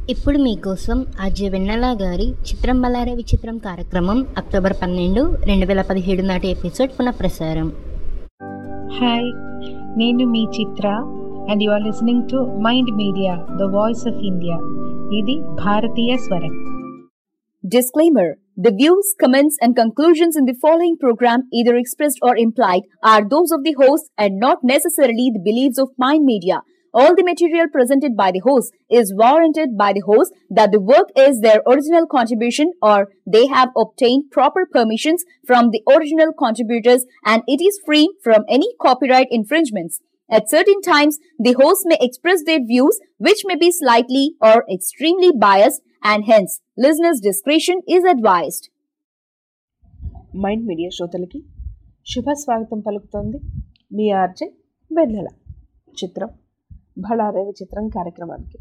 ఇప్పుడు మీకోసం అజయ్ వెన్నెల గారి చిత్రం బలారే విచిత్రం కార్యక్రమం అక్టోబర్ పన్నెండు రెండు వేల పదిహేడు నాటి ఎపిసోడ్ పునఃప్రసారం హాయ్ నేను మీ Chitra and you are listening to mind media the voice of India ఇది భారతీయ స్వరం Disclaimer The views, comments, and conclusions in the following program, either expressed or implied, are those of the host and not necessarily the beliefs of Mind Media. All the material presented by the host is warranted by the host that the work is their original contribution or they have obtained proper permissions from the original contributors and it is free from any copyright infringements. At certain times, the host may express their views which may be slightly or extremely biased and hence listeners' discretion is advised. Mind Media శ్రోతలకి శుభ స్వాగతం పలుకుతోంది మీ RJ వెన్నెల చిత్రం భళారే విచిత్రం కార్యక్రమానికి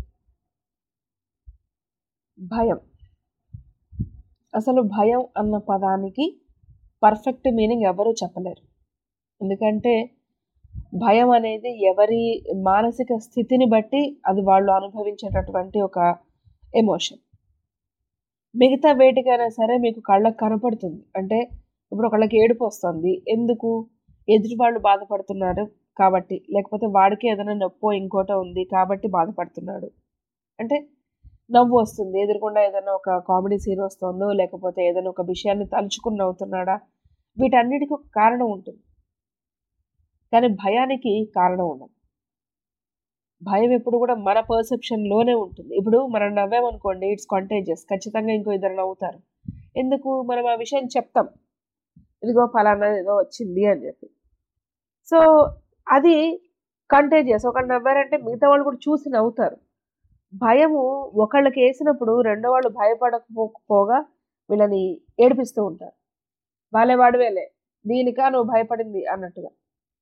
భయం అసలు భయం అన్న పదానికి పర్ఫెక్ట్ మీనింగ్ ఎవరూ చెప్పలేరు ఎందుకంటే భయం అనేది ఎవరి మానసిక స్థితిని బట్టి అది వాళ్ళు అనుభవించేటటువంటి ఒక ఎమోషన్ మిగతా వేటికైనా సరే మీకు కళ్ళకు కనపడుతుంది అంటే ఇప్పుడు ఒకళ్ళకి ఏడుపు వస్తుంది ఎందుకు ఎదుటి వాళ్ళు బాధపడుతున్నారు కాబట్టి లేకపోతే వాడికి ఏదైనా నొప్పో ఇంకోటో ఉంది కాబట్టి బాధపడుతున్నాడు అంటే నవ్వు వస్తుంది ఎదురుకుండా ఏదైనా ఒక కామెడీ సీన్ వస్తుందో లేకపోతే ఏదైనా ఒక విషయాన్ని తలుచుకుని నవ్వుతున్నాడా వీటన్నిటికీ ఒక కారణం ఉంటుంది కానీ భయానికి కారణం ఉండదు భయం ఎప్పుడు కూడా మన పర్సెప్షన్లోనే ఉంటుంది ఇప్పుడు మనం నవ్వామనుకోండి ఇట్స్ కాంటేజియస్ ఖచ్చితంగా ఇంకో ఇద్దరు నవ్వుతారు ఎందుకు మనం ఆ విషయం చెప్తాం ఇదిగో ఫలానా ఏదో వచ్చింది అని చెప్పి సో అది కంటేజియస్ ఒకళ్ళు నవ్వారంటే మిగతా వాళ్ళు కూడా చూసి నవ్వుతారు భయము ఒకళ్ళకి వేసినప్పుడు రెండో వాళ్ళు భయపడకపోగా వీళ్ళని ఏడిపిస్తూ ఉంటారు వాళ్ళే వాడివేలే దీనికా నువ్వు భయపడింది అన్నట్టుగా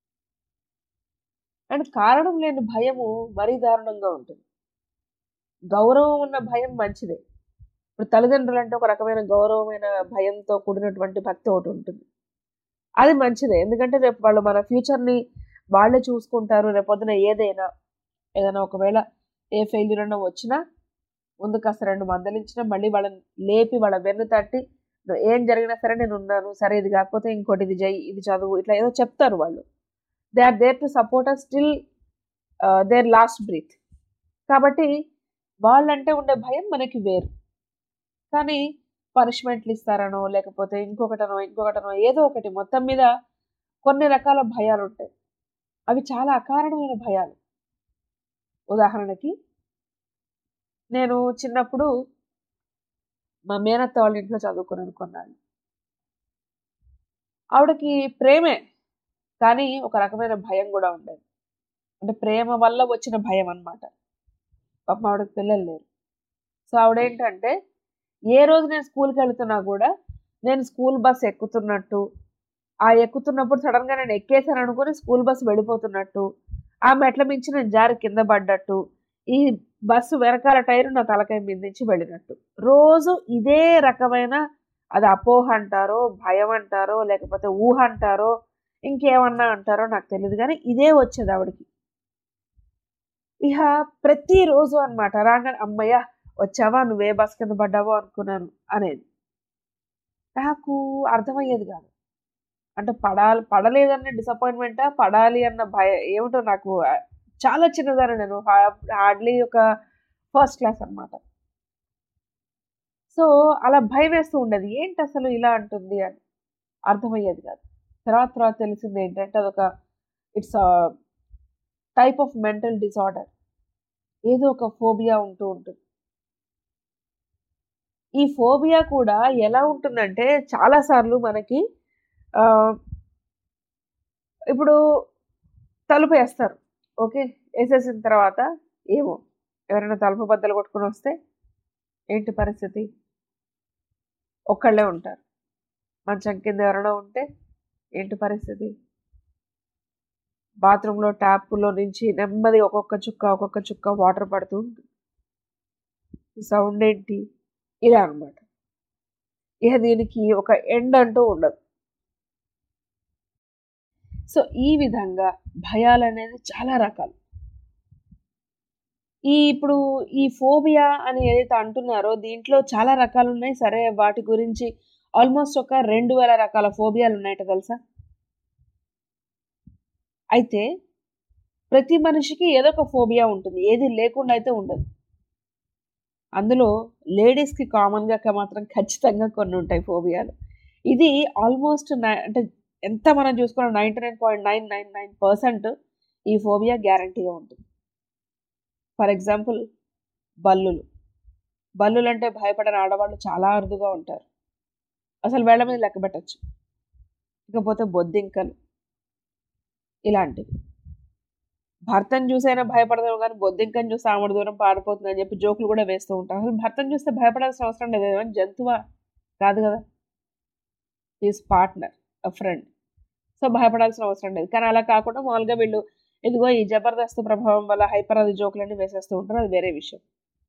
అండ్ కారణం లేని భయము మరీ దారుణంగా ఉంటుంది గౌరవం ఉన్న భయం మంచిదే ఇప్పుడు తల్లిదండ్రులు అంటే ఒక రకమైన గౌరవమైన భయంతో కూడినటువంటి భక్తి ఒకటి ఉంటుంది అది మంచిదే ఎందుకంటే రేపు వాళ్ళు మన ఫ్యూచర్ని వాళ్ళే చూసుకుంటారు రేపొద్దున ఏదైనా ఏదైనా ఒకవేళ ఏ ఫెయిల్యూర్ అన్నా వచ్చినా ముందు కాస్త రెండు మందలించినా మళ్ళీ వాళ్ళని లేపి వాళ్ళ వెన్ను తట్టి ఏం జరిగినా సరే నేను ఉన్నాను సరే ఇది కాకపోతే ఇంకోటి ఇది జై ఇది చదువు ఇట్లా ఏదో చెప్తారు వాళ్ళు they are there to support us still there last breath కాబట్టి వాళ్ళంటే ఉండే భయం మనకి వేరు కానీ పనిష్మెంట్లు ఇస్తారనో లేకపోతే ఇంకొకటనో ఇంకొకటనో ఏదో ఒకటి మొత్తం మీద కొన్ని రకాల భయాలు ఉంటాయి అవి చాలా అకారణమైన భయాలు ఉదాహరణకి నేను చిన్నప్పుడు మా మేనత్త వాళ్ళ ఇంట్లో చదువుకున్నాను కొన్నాళ్ళు ఆవిడకి ప్రేమే కానీ ఒక రకమైన భయం కూడా ఉండేది అంటే ప్రేమ వల్ల వచ్చిన భయం అనమాట పాప ఆవిడకి పిల్లలు లేరు సో ఆవిడేంటంటే ఏ రోజు నేను స్కూల్కి వెళ్తున్నా కూడా నేను స్కూల్ బస్ ఎక్కుతున్నట్టు ఆ ఎక్కుతున్నప్పుడు సడన్గా నేను ఎక్కేసాను అనుకుని స్కూల్ బస్సు వెళ్ళిపోతున్నట్టు ఆ మెట్ల మించి నేను జారి కింద పడ్డట్టు ఈ బస్సు వెనకాల టైరు నా తలకాయ మీద నుంచి వెళ్ళినట్టు రోజు ఇదే రకమైన అది అపోహ అంటారో భయం అంటారో లేకపోతే ఊహ అంటారో ఇంకేమన్నా అంటారో నాకు తెలియదు కానీ ఇదే వచ్చేది ఆవిడకి ఇక ప్రతిరోజు అనమాట రాగానే అమ్మయ్య వచ్చావా నువ్వే బస్ కింద పడ్డావో అనుకున్నాను అనేది నాకు అర్థమయ్యేది కాదు అంటే పడాలి పడలేదన్న డిసప్పాయింట్మెంటా పడాలి అన్న భయ ఏమిటో నాకు చాలా చిన్నదాన్ని నేను హార్డ్లీ ఒక ఫస్ట్ క్లాస్ అనమాట సో అలా భయం వేస్తూ ఉండేది ఏంటి అసలు ఇలా అంటుంది అని అర్థమయ్యేది కాదు తర్వాత తర్వాత తెలిసింది ఏంటంటే అదొక it's type of mental disorder ఏదో ఒక ఫోబియా ఉంటూ ఉంటుంది ఈ ఫోబియా కూడా ఎలా ఉంటుందంటే చాలాసార్లు మనకి ఇప్పుడు తలుపు వేస్తారు ఓకే వేసేసిన తర్వాత ఏమో ఎవరైనా తలుపు బద్దలు కొట్టుకుని వస్తే ఏంటి పరిస్థితి ఒక్కళ్ళే ఉంటారు మంచం కింద ఎవరైనా ఉంటే ఏంటి పరిస్థితి బాత్రూంలో ట్యాప్లో నుంచి నెమ్మది ఒక్కొక్క చుక్క ఒక్కొక్క చుక్క వాటర్ పడుతూ ఉంటుంది సౌండ్ ఏంటి ఇలా అనమాట ఇక దీనికి ఒక ఎండ్ అంటూ ఉండదు సో ఈ విధంగా భయాలు అనేది చాలా రకాలు ఈ ఇప్పుడు ఈ ఫోబియా అని ఏదైతే అంటున్నారో దీంట్లో చాలా రకాలు ఉన్నాయి సరే వాటి గురించి ఆల్మోస్ట్ ఒక రెండు వేల రకాల ఫోబియాలు ఉన్నాయట తెలుసా అయితే ప్రతి మనిషికి ఏదో ఒక ఫోబియా ఉంటుంది ఏది లేకుండా అయితే ఉండదు అందులో లేడీస్కి కామన్గా మాత్రం ఖచ్చితంగా కొన్ని ఉంటాయి ఫోబియాలు ఇది ఆల్మోస్ట్ అంటే ఎంత మనం చూసుకున్న ninety nine point nine nine nine percent ఈ ఫోబియా గ్యారంటీగా ఉంటుంది ఫర్ ఎగ్జాంపుల్ బల్లులు బల్లులు అంటే భయపడని ఆడవాళ్ళు చాలా అరుదుగా ఉంటారు అసలు వేళ్ల మీద లెక్క పెట్టచ్చు ఇకపోతే బొద్దింకలు ఇలాంటివి భర్తను చూసైనా భయపడదాం కానీ బొద్దింకని చూస్తే ఆమెడు దూరం పాడిపోతుంది అని చెప్పి జోకులు కూడా వేస్తూ ఉంటారు అసలు భర్తను చూస్తే భయపడాల్సిన అవసరం లేదు ఏమైనా జంతువా కాదు కదా is partner a friend so భయపడాల్సిన అవసరం లేదు కానీ అలా కాకుండా మామూలుగా వీళ్ళు ఇదిగో ఈ జబర్దస్త్ ప్రభావం వల్ల హైపర్ అది జోకులన్నీ వేసేస్తూ ఉంటారు అది వేరే విషయం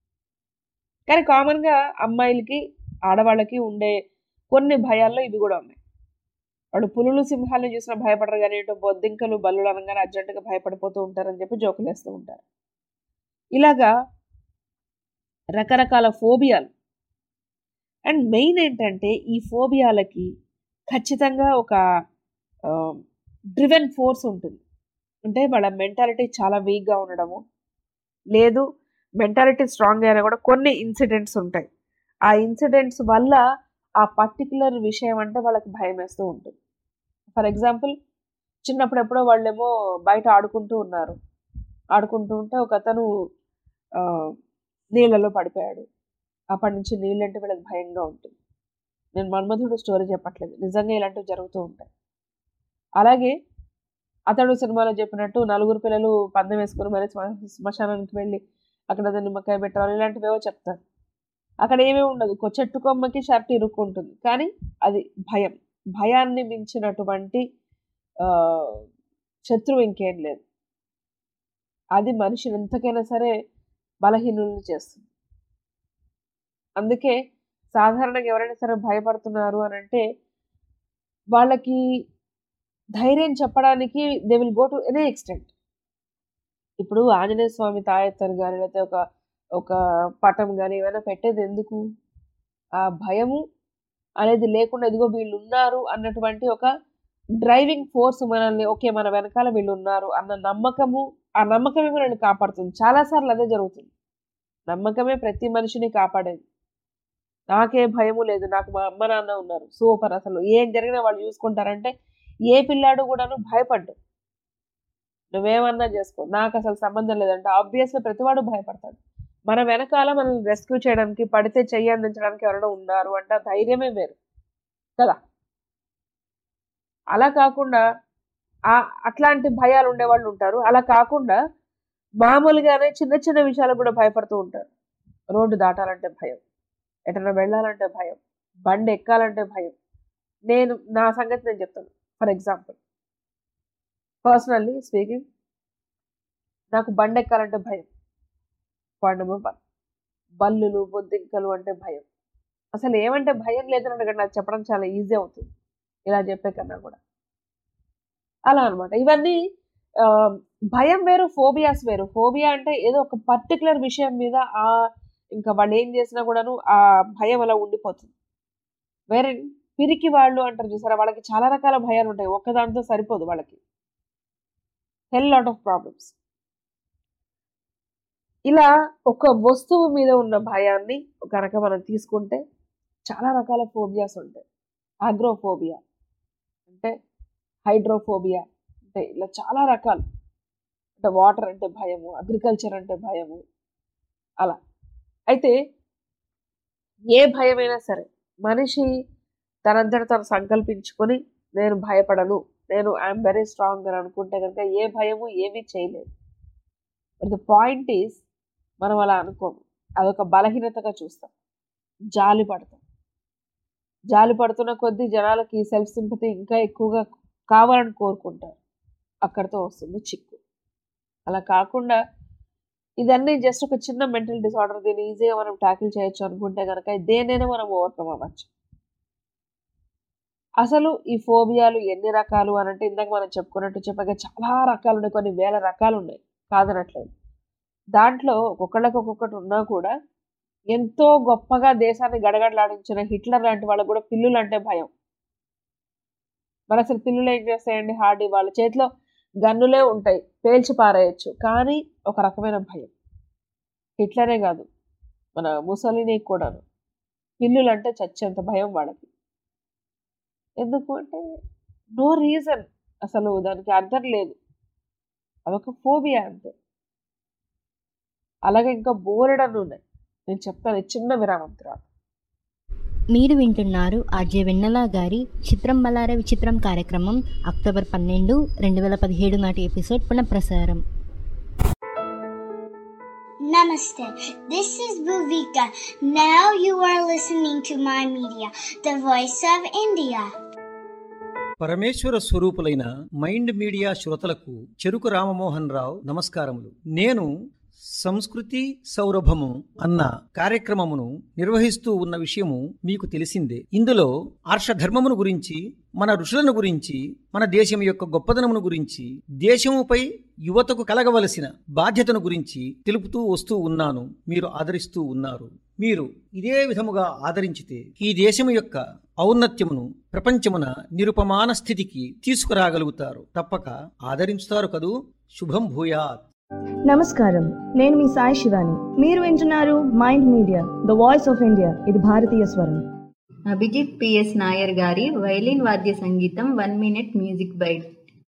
కానీ కామన్గా అమ్మాయిలకి ఆడవాళ్ళకి ఉండే కొన్ని భయాల్లో ఇవి కూడా ఉన్నాయి వాళ్ళు పులులు సింహాలను చూసినా భయపడరు కానీ ఏంటో బొద్దింకలు బల్లులు అనగానే అర్జెంటుగా భయపడిపోతూ ఉంటారని చెప్పి జోకులు వేస్తూ ఉంటారు ఇలాగా రకరకాల ఫోబియాలు అండ్ మెయిన్ ఏంటంటే ఈ ఫోబియాలకి ఖచ్చితంగా ఒక డ్రివెన్ ఫోర్స్ ఉంటుంది అంటే వాళ్ళ మెంటాలిటీ చాలా వీక్గా ఉండడము లేదు మెంటాలిటీ స్ట్రాంగ్ అయినా కూడా కొన్ని ఇన్సిడెంట్స్ ఉంటాయి ఆ ఇన్సిడెంట్స్ వల్ల ఆ పర్టికులర్ విషయం అంటే వాళ్ళకి భయం వేస్తూ ఉంటుంది ఫర్ ఎగ్జాంపుల్ చిన్నప్పుడు ఎప్పుడో వాళ్ళేమో బయట ఆడుకుంటూ ఉన్నారు ఆడుకుంటూ ఉంటే ఒక అతను నీళ్ళలో పడిపోయాడు అప్పటి నుంచి నీళ్ళంటే వీళ్ళకి భయంగా ఉంటుంది నేను మన్మధుడు స్టోరీ చెప్పట్లేదు నిజంగా ఇలాంటివి జరుగుతూ ఉంటాయి అలాగే అతడు సినిమాలో చెప్పినట్టు నలుగురు పిల్లలు పందెం వేసుకుని మరి శ్మశానానికి వెళ్ళి అక్కడ నిమ్మకాయ పెట్టాలి ఇలాంటివేవో చెప్తారు అక్కడ ఏమీ ఉండదు చెట్టు కొమ్మకి షర్ట్ ఇరుక్కుంటుంది కానీ అది భయం భయాన్ని మించినటువంటి శత్రువు ఇంకేం లేదు అది మనిషిని ఎంతకైనా సరే బలహీనులను చేస్తుంది అందుకే సాధారణంగా ఎవరైనా సరే భయపడుతున్నారు అని అంటే వాళ్ళకి ధైర్యం చెప్పడానికి they will go to any extent ఇప్పుడు ఆంజనేయ స్వామి తాయెత్తరు కానీ లేకపోతే ఒక ఒక పటం కానీ ఏమైనా పెట్టేది ఎందుకు ఆ భయము అనేది లేకుండా ఇదిగో వీళ్ళు ఉన్నారు అన్నటువంటి ఒక డ్రైవింగ్ ఫోర్స్ మనల్ని ఓకే మన వెనకాల వీళ్ళు ఉన్నారు అన్న నమ్మకము ఆ నమ్మకమే మనల్ని కాపాడుతుంది చాలాసార్లు అదే జరుగుతుంది నమ్మకమే ప్రతి మనిషిని కాపాడేది నాకే భయము లేదు నాకు మా అమ్మ నాన్న ఉన్నారు సూపర్ అసలు ఏం జరిగినా వాళ్ళు చూసుకుంటారంటే ఏ పిల్లాడు కూడాను భయపడ్డు నువ్వేమన్నా చేసుకో నాకు అసలు సంబంధం లేదంటే ఆబ్వియస్గా ప్రతివాడు భయపడతాడు మన వెనకాల మనల్ని రెస్క్యూ చేయడానికి పడితే చెయ్యి అందించడానికి ఎవరైనా ఉన్నారు అంటే ఆ ధైర్యమే వేరు కదా అలా కాకుండా ఆ అట్లాంటి భయాలు ఉండేవాళ్ళు ఉంటారు అలా కాకుండా మామూలుగానే చిన్న చిన్న విషయాలకు కూడా భయపడుతూ ఉంటారు రోడ్డు దాటాలంటే భయం ఎటన్నా వెళ్ళాలంటే భయం బండి ఎక్కాలంటే భయం నేను నా సంగతి నేను చెప్తాను ఫర్ ఎగ్జాంపుల్ పర్సనల్లీ స్పీకింగ్ నాకు బండి ఎక్కాలంటే భయం పాయింట్ నెంబర్ వన్ బల్లులు బొద్దింకలు అంటే భయం అసలు ఏమంటే భయం లేదని అడగండి నాకు చెప్పడం చాలా ఈజీ అవుతుంది ఇలా చెప్పే కన్నా కూడా అలా అనమాట ఇవన్నీ భయం వేరు ఫోబియాస్ వేరు ఫోబియా అంటే ఏదో ఒక పర్టికులర్ విషయం మీద ఆ ఇంకా వాళ్ళు ఏం చేసినా కూడాను ఆ భయం అలా ఉండిపోతుంది వేరే పిరికి వాళ్ళు అంటారు చూసారా వాళ్ళకి చాలా రకాల భయాలు ఉంటాయి ఒక్కదాంతో సరిపోదు వాళ్ళకి హెల్ లాట్ ఆఫ్ ప్రాబ్లమ్స్ ఇలా ఒక వస్తువు మీద ఉన్న భయాన్ని కనుక మనం తీసుకుంటే చాలా రకాల ఫోబియాస్ ఉంటాయి ఆగ్రోఫోబియా అంటే హైడ్రోఫోబియా అంటే ఇలా చాలా రకాలు అంటే వాటర్ అంటే భయము అగ్రికల్చర్ అంటే భయము అలా అయితే ఏ భయమైనా సరే మనిషి తనంతట తను సంకల్పించుకొని నేను భయపడను నేను ఐఎమ్ వెరీ స్ట్రాంగ్ అని అనుకుంటే కనుక ఏ భయము ఏమీ చేయలేదు బట్ ద పాయింట్ ఈస్ మనం అలా అనుకోము అదొక బలహీనతగా చూస్తాం జాలి పడతాం జాలి పడుతున్న కొద్దీ జనాలకి సెల్ఫ్ సింపతి ఇంకా ఎక్కువగా కావాలని కోరుకుంటారు అక్కడితో వస్తుంది చిక్కు అలా కాకుండా ఇదన్నీ జస్ట్ ఒక చిన్న మెంటల్ డిసార్డర్ దీన్ని ఈజీగా మనం ట్యాకిల్ చేయొచ్చు అనుకుంటే కనుక దేనైనా మనం ఓవర్కమ్ అవ్వచ్చు అసలు ఈ ఫోబియాలు ఎన్ని రకాలు అని అంటే ఇందాక మనం చెప్పుకున్నట్టు చెప్పగా చాలా రకాలు ఉన్నాయి కొన్ని వేల రకాలు ఉన్నాయి కాదనట్లేదు దాంట్లో ఒక్కొక్కళ్ళకి ఒక్కొక్కటి ఉన్నా కూడా ఎంతో గొప్పగా దేశాన్ని గడగడలాడించిన హిట్లర్ లాంటి వాళ్ళకు కూడా పిల్లులు అంటే భయం మరి అసలు పిల్లులు ఏం చేస్తాయండి హార్డీ వాళ్ళ చేతిలో గన్నులే ఉంటాయి పేల్చి పారేయచ్చు కానీ ఒక రకమైన భయం హిట్లరే కాదు మన ముసలిని కూడాను పిల్లులు అంటే చచ్చేంత భయం వాళ్ళకి ఎందుకు అంటే నో రీజన్ అసలు దానికి అర్థం లేదు అదొక ఫోబియా అంతే అలాగే ఇంకా బోలెడన్ని ఉన్నాయి నేను చెప్తాను ఈ చిన్న విరామం తర్వాత మీరు వింటున్నారు ఆర్జే వెన్నెల గారి చిత్రం బలారే విచిత్రం కార్యక్రమం అక్టోబర్ పన్నెండు రెండు వేల పదిహేడు నాటి ఎపిసోడ్ పునఃప్రసారం Namaste. This is Bhuvika. Now you are listening to my media, the voice of India. పరమేశ్వర స్వరూపులైన మైండ్ మీడియా శ్రోతలకు చెరుకు రామమోహన్ రావు నమస్కారములు నేను సంస్కృతి సౌరభము అన్న కార్యక్రమమును నిర్వహిస్తూ ఉన్న విషయము మీకు తెలిసిందే ఇందులో ఆర్షధర్మమును గురించి మన ఋషులను గురించి మన దేశం యొక్క గొప్పదనమును గురించి దేశముపై యువతకు కలగవలసిన బాధ్యతను గురించి తెలుపుతూ వస్తూ ఉన్నాను మీరు ఆదరిస్తూ ఉన్నారు మీరు ఇదే విధముగా ఆదరించితే ఈ దేశము యొక్క ఔన్నత్యమును ప్రపంచమున నిరుపమాన స్థితికి తీసుకురాగలుగుతారు తప్పక ఆదరించుతారు కదూ శుభం భూయాత్ నమస్కారం నేను మీ సాయి శివాని మీరు వింటున్నారు mind media the voice of India ఇది భారతీయ స్వరం అభిజిత్ పిఎస్ నాయర్ గారి వైలిన్ వాద్య సంగీతం one minute music bite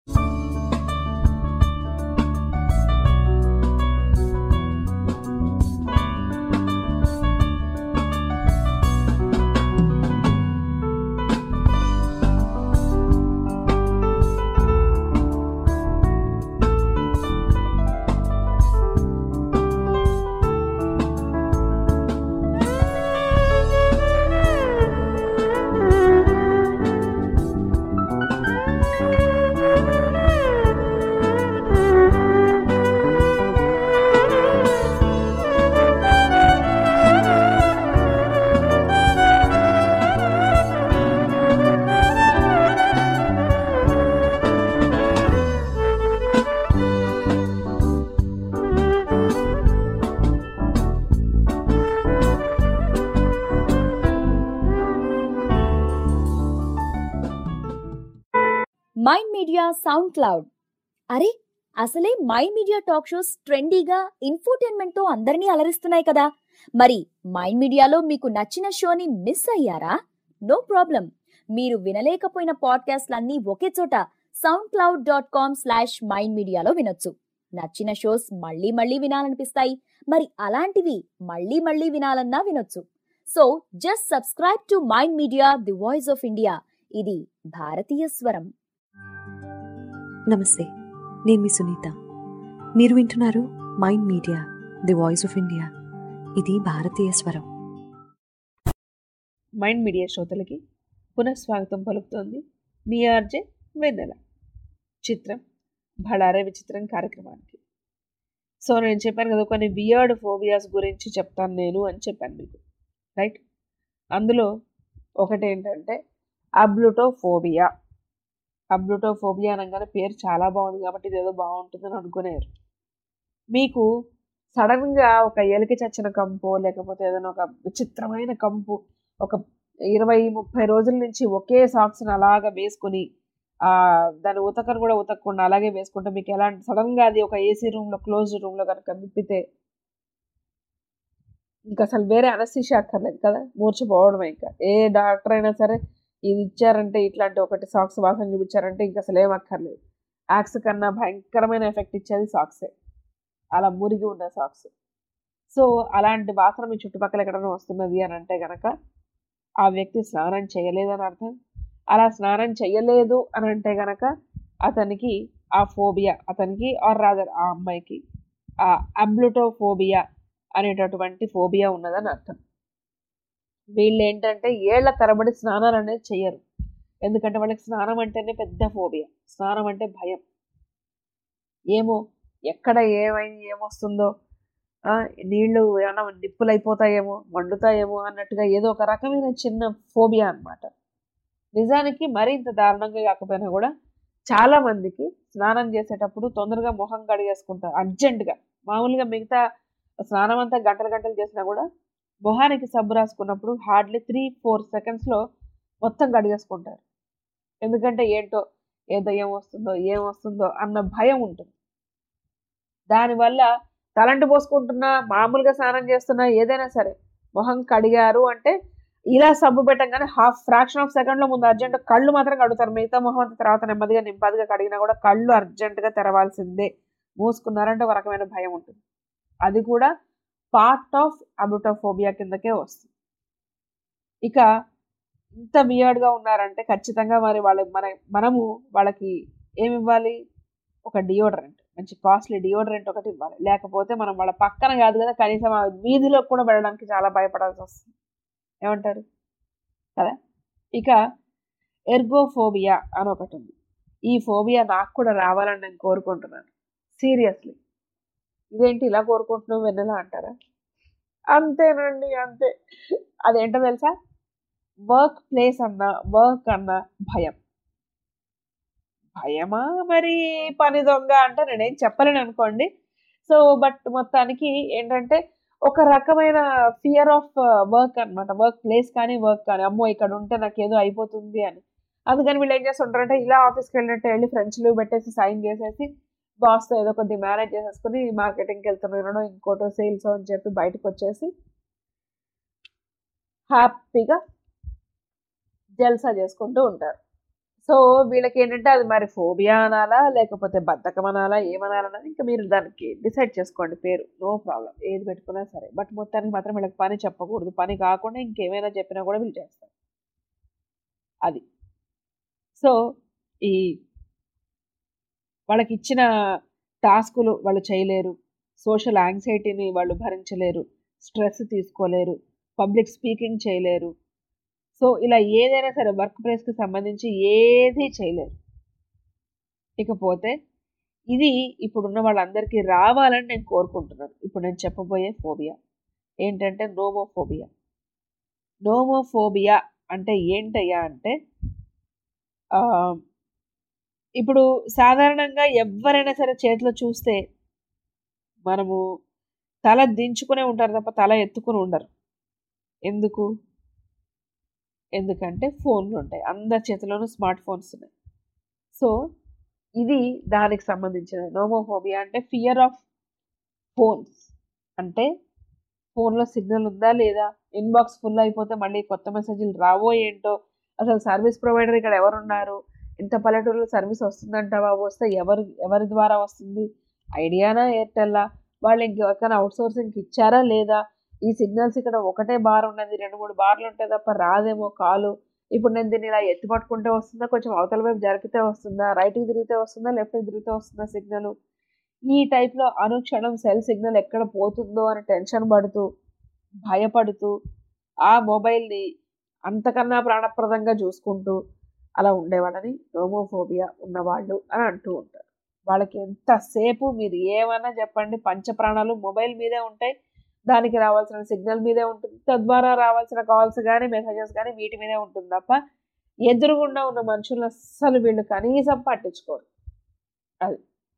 mind media SoundCloud అరే అసలే మైండ్ మీడియా టాక్ షోస్ ట్రెండీగా ఇన్ఫోటైన్మెంట్ తో అందరినీ అలరిస్తున్నాయి కదా మరి మైండ్ మీడియాలో మీకు నచ్చిన షోని మిస్ అయ్యారా నో ప్రాబ్లం మీరు వినలేకపోయిన పాడ్కాస్ట్లన్నీ ఒకే చోట SoundCloud dot com slash mind మీడియాలో వినొచ్చు నచ్చిన షోస్ మళ్ళీ మళ్ళీ వినాలనిపిస్తాయి మరి అలాంటివి మళ్ళీ మళ్ళీ వినాలన్నా వినొచ్చు so just subscribe to mind media the voice of India ఇది భారతీయ స్వరం నమస్తే నేను మీ సునీత మీరు వింటున్నారు mind media the voice of India ఇది భారతీయ స్వరం మైండ్ మీడియా శ్రోతలకి పునఃస్వాగతం పలుకుతోంది మీ ఆర్జే వెన్నెల చిత్రం భళారే విచిత్రం కార్యక్రమానికి సో నేను చెప్పాను కదా కొన్ని వియర్డ్ ఫోబియాస్ గురించి చెప్తాను నేను అని చెప్పాను మీకు రైట్ అందులో ఒకటి ఏంటంటే అబ్లుటోఫోబియా అబ్లుటోఫోబియా అనగానే పేరు చాలా బాగుంది కాబట్టి ఇదేదో బాగుంటుందని అనుకునేరు మీకు సడన్గా ఒక ఎలికి చచ్చిన కంపు లేకపోతే ఏదైనా ఒక విచిత్రమైన కంపు ఒక ఇరవై ముప్పై రోజుల నుంచి ఒకే సాక్స్ని అలాగా వేసుకుని ఆ దాని ఉతకను కూడా ఉతకకుండా అలాగే వేసుకుంటే మీకు ఎలాంటి సడన్గా అది ఒక ఏసీ రూమ్లో క్లోజ్డ్ రూమ్లో కనుక విప్పితే ఇంకా అసలు వేరే అనస్థిషియా అక్కర్లేదు కదా మూర్చిపోవడమే ఇంకా ఏ డాక్టర్ అయినా సరే ఇది ఇచ్చారంటే ఇట్లాంటి ఒకటి సాక్స్ వాసన చూపించారంటే ఇంకా అసలు ఏం అక్కర్లేదు యాక్స్ కన్నా భయంకరమైన ఎఫెక్ట్ ఇచ్చేది సాక్సే అలా మురిగి ఉన్న సాక్స్ సో అలాంటి వాసన మీ చుట్టుపక్కల ఎక్కడైనా వస్తున్నది అని అంటే కనుక ఆ వ్యక్తి స్నానం చేయలేదని అర్థం అలా స్నానం చేయలేదు అని అంటే కనుక అతనికి ఆ ఫోబియా అతనికి ఆర్ రాదర్ ఆ అమ్మాయికి ఆ అబ్లుటోఫోబియా అనేటటువంటి ఫోబియా ఉన్నదని అర్థం వీళ్ళు ఏంటంటే ఏళ్ల తరబడి స్నానాలు అనేది చెయ్యరు ఎందుకంటే వాళ్ళకి స్నానం అంటేనే పెద్ద ఫోబియా స్నానం అంటే భయం ఏమో ఎక్కడ ఏమైంది ఏమొస్తుందో ఆ, నీళ్లు ఏమైనా నిప్పులు అయిపోతాయేమో మండుతాయేమో అన్నట్టుగా ఏదో ఒక రకమైన చిన్న ఫోబియా అన్నమాట నిజానికి మరింత దారుణంగా కాకపోయినా కూడా చాలా మందికి స్నానం చేసేటప్పుడు తొందరగా మొహం కడిగేసుకుంటారు అర్జెంటుగా మామూలుగా మిగతా స్నానం అంతా గంటలు గంటలు చేసినా కూడా మొహానికి సబ్బు రాసుకున్నప్పుడు హార్డ్లీ త్రీ ఫోర్ సెకండ్స్లో మొత్తం కడిగేసుకుంటారు ఎందుకంటే ఏంటో ఏ దయ్యం వస్తుందో ఏం వస్తుందో అన్న భయం ఉంటుంది దానివల్ల తలంటు పోసుకుంటున్నా మామూలుగా స్నానం చేస్తున్నా ఏదైనా సరే మొహం కడిగారు అంటే ఇలా సబ్బు పెట్టంగానే హాఫ్ ఫ్రాక్షన్ ఆఫ్ సెకండ్లో ముందు అర్జెంట్ కళ్ళు మాత్రం కడుగుతారు మిగతా మొహం అంతా తర్వాత నెమ్మదిగా నింపదిగా కడిగినా కూడా కళ్ళు అర్జెంటుగా తెరవాల్సిందే మూసుకున్నారంటే ఒక రకమైన భయం ఉంటుంది అది కూడా పార్ట్ ఆఫ్ అబుటోఫోబియా కిందకే వస్తుంది ఇక ఇంత వియర్డ్గా ఉన్నారంటే ఖచ్చితంగా మరి వాళ్ళ మన మనము వాళ్ళకి ఏమి ఇవ్వాలి ఒక డియోడరెంట్ మంచి కాస్ట్లీ డియోడరెంట్ ఒకటి ఇవ్వాలి లేకపోతే మనం వాళ్ళ పక్కన కాదు కదా కనీసం ఆ వీధిలో కూడా వెళ్ళడానికి చాలా భయపడాల్సి వస్తుంది ఏమంటారు కదా ఇక ఎర్గోఫోబియా అని ఒకటి ఉంది ఈ ఫోబియా నాకు కూడా రావాలని నేను కోరుకుంటున్నాను సీరియస్లీ ఇదేంటి ఇలా కోరుకుంటున్నావు వెన్నెలా అంటారా అంతేనండి అంతే అదేంటో తెలుసా వర్క్ ప్లేస్ అన్న వర్క్ అన్న భయం భయమా మరి పని దొంగ అంటే నేనేం చెప్పలేను అనుకోండి సో బట్ మొత్తానికి ఏంటంటే ఒక రకమైన ఫియర్ ఆఫ్ వర్క్ అనమాట వర్క్ ప్లేస్ కానీ వర్క్ కానీ అమ్మో ఇక్కడ ఉంటే నాకు ఏదో అయిపోతుంది అని అందుకని వీళ్ళు ఏం చేస్తుంటారంటే ఇలా ఆఫీస్కి వెళ్ళినట్టు వెళ్ళి ఫ్రెంచ్ లీవ్ పెట్టేసి సైన్ చేసేసి బాస్తో ఏదో కొద్ది మేనేజ్ చేసేసుకుని మార్కెటింగ్కి వెళ్తున్నానో ఇంకోటో సేల్స్ అని చెప్పి బయటకు వచ్చేసి హ్యాపీగా జల్సా చేసుకుంటూ ఉంటారు సో వీళ్ళకి ఏంటంటే అది మరి ఫోబియా అనాలా లేకపోతే బద్ధకం అనాలా ఏమనాలన్నది ఇంకా మీరు దానికి డిసైడ్ చేసుకోండి పేరు నో ప్రాబ్లం ఏది పెట్టుకున్నా సరే బట్ మొత్తానికి మాత్రం వీళ్ళకి పని చెప్పకూడదు పని కాకుండా ఇంకేమైనా చెప్పినా కూడా వీళ్ళు చేస్తారు అది సో ఈ వాళ్ళకి ఇచ్చిన టాస్కులు వాళ్ళు చేయలేరు సోషల్ యాంగ్జైటీని వాళ్ళు భరించలేరు స్ట్రెస్ తీసుకోలేరు పబ్లిక్ స్పీకింగ్ చేయలేరు సో ఇలా ఏదైనా సరే వర్క్ ప్లేస్కి సంబంధించి ఏది చేయలేరు ఇకపోతే ఇది ఇప్పుడున్న వాళ్ళందరికీ రావాలని నేను కోరుకుంటున్నాను ఇప్పుడు నేను చెప్పబోయే ఫోబియా ఏంటంటే నోమోఫోబియా నోమోఫోబియా అంటే ఏంటయ్యా అంటే ఇప్పుడు సాధారణంగా ఎవరైనా సరే చేతిలో చూస్తే మనము తల దించుకునే ఉంటారు తప్ప తల ఎత్తుకుని ఉండరు ఎందుకు ఎందుకంటే ఫోన్లు ఉంటాయి అందరి చేతిలోనూ స్మార్ట్ ఫోన్స్ ఉన్నాయి సో ఇది దానికి సంబంధించిన నోమోఫోబియా అంటే ఫియర్ ఆఫ్ ఫోన్స్ అంటే ఫోన్లో సిగ్నల్ ఉందా లేదా ఇన్బాక్స్ ఫుల్ అయిపోతే మళ్ళీ కొత్త మెసేజ్లు రావో ఏంటో అసలు సర్వీస్ ప్రొవైడర్ ఇక్కడ ఎవరున్నారు ఇంత పల్లెటూరులో సర్వీస్ వస్తుందంటావా వస్తే ఎవరు ఎవరి ద్వారా వస్తుంది ఐడియానా ఎయిర్టెల్లా వాళ్ళు ఇంకెవరికైనా అవుట్ సోర్సింగ్కి ఇచ్చారా లేదా ఈ సిగ్నల్స్ ఇక్కడ ఒకటే బార్ ఉన్నది రెండు మూడు బార్లు ఉంటాయి తప్ప రాదేమో కాలు ఇప్పుడు నేను దీన్ని ఇలా ఎత్తి పట్టుకుంటే వస్తుందా కొంచెం అవతల వైపు జరిపితే వస్తుందా రైట్కి తిరిగితే వస్తుందా లెఫ్ట్కి తిరిగితే వస్తుందా సిగ్నల్ ఈ టైప్లో అనుక్షణం సెల్ సిగ్నల్ ఎక్కడ పోతుందో అని టెన్షన్ పడుతూ భయపడుతూ ఆ మొబైల్ని అంతకన్నా ప్రాణప్రదంగా చూసుకుంటూ అలా ఉండేవాళ్ళని నోమోఫోబియా ఉన్నవాళ్ళు అని అంటూ ఉంటారు వాళ్ళకి ఎంతసేపు మీరు ఏమన్నా చెప్పండి పంచప్రాణాలు మొబైల్ మీదే ఉంటాయి దానికి రావాల్సిన సిగ్నల్ మీదే ఉంటుంది తద్వారా రావాల్సిన కాల్స్ కానీ మెసేజెస్ కానీ వీటి మీదే ఉంటుంది తప్ప ఎదురుగుండా ఉన్న మనుషులను అస్సలు వీళ్ళు కనీసం పట్టించుకోరు అది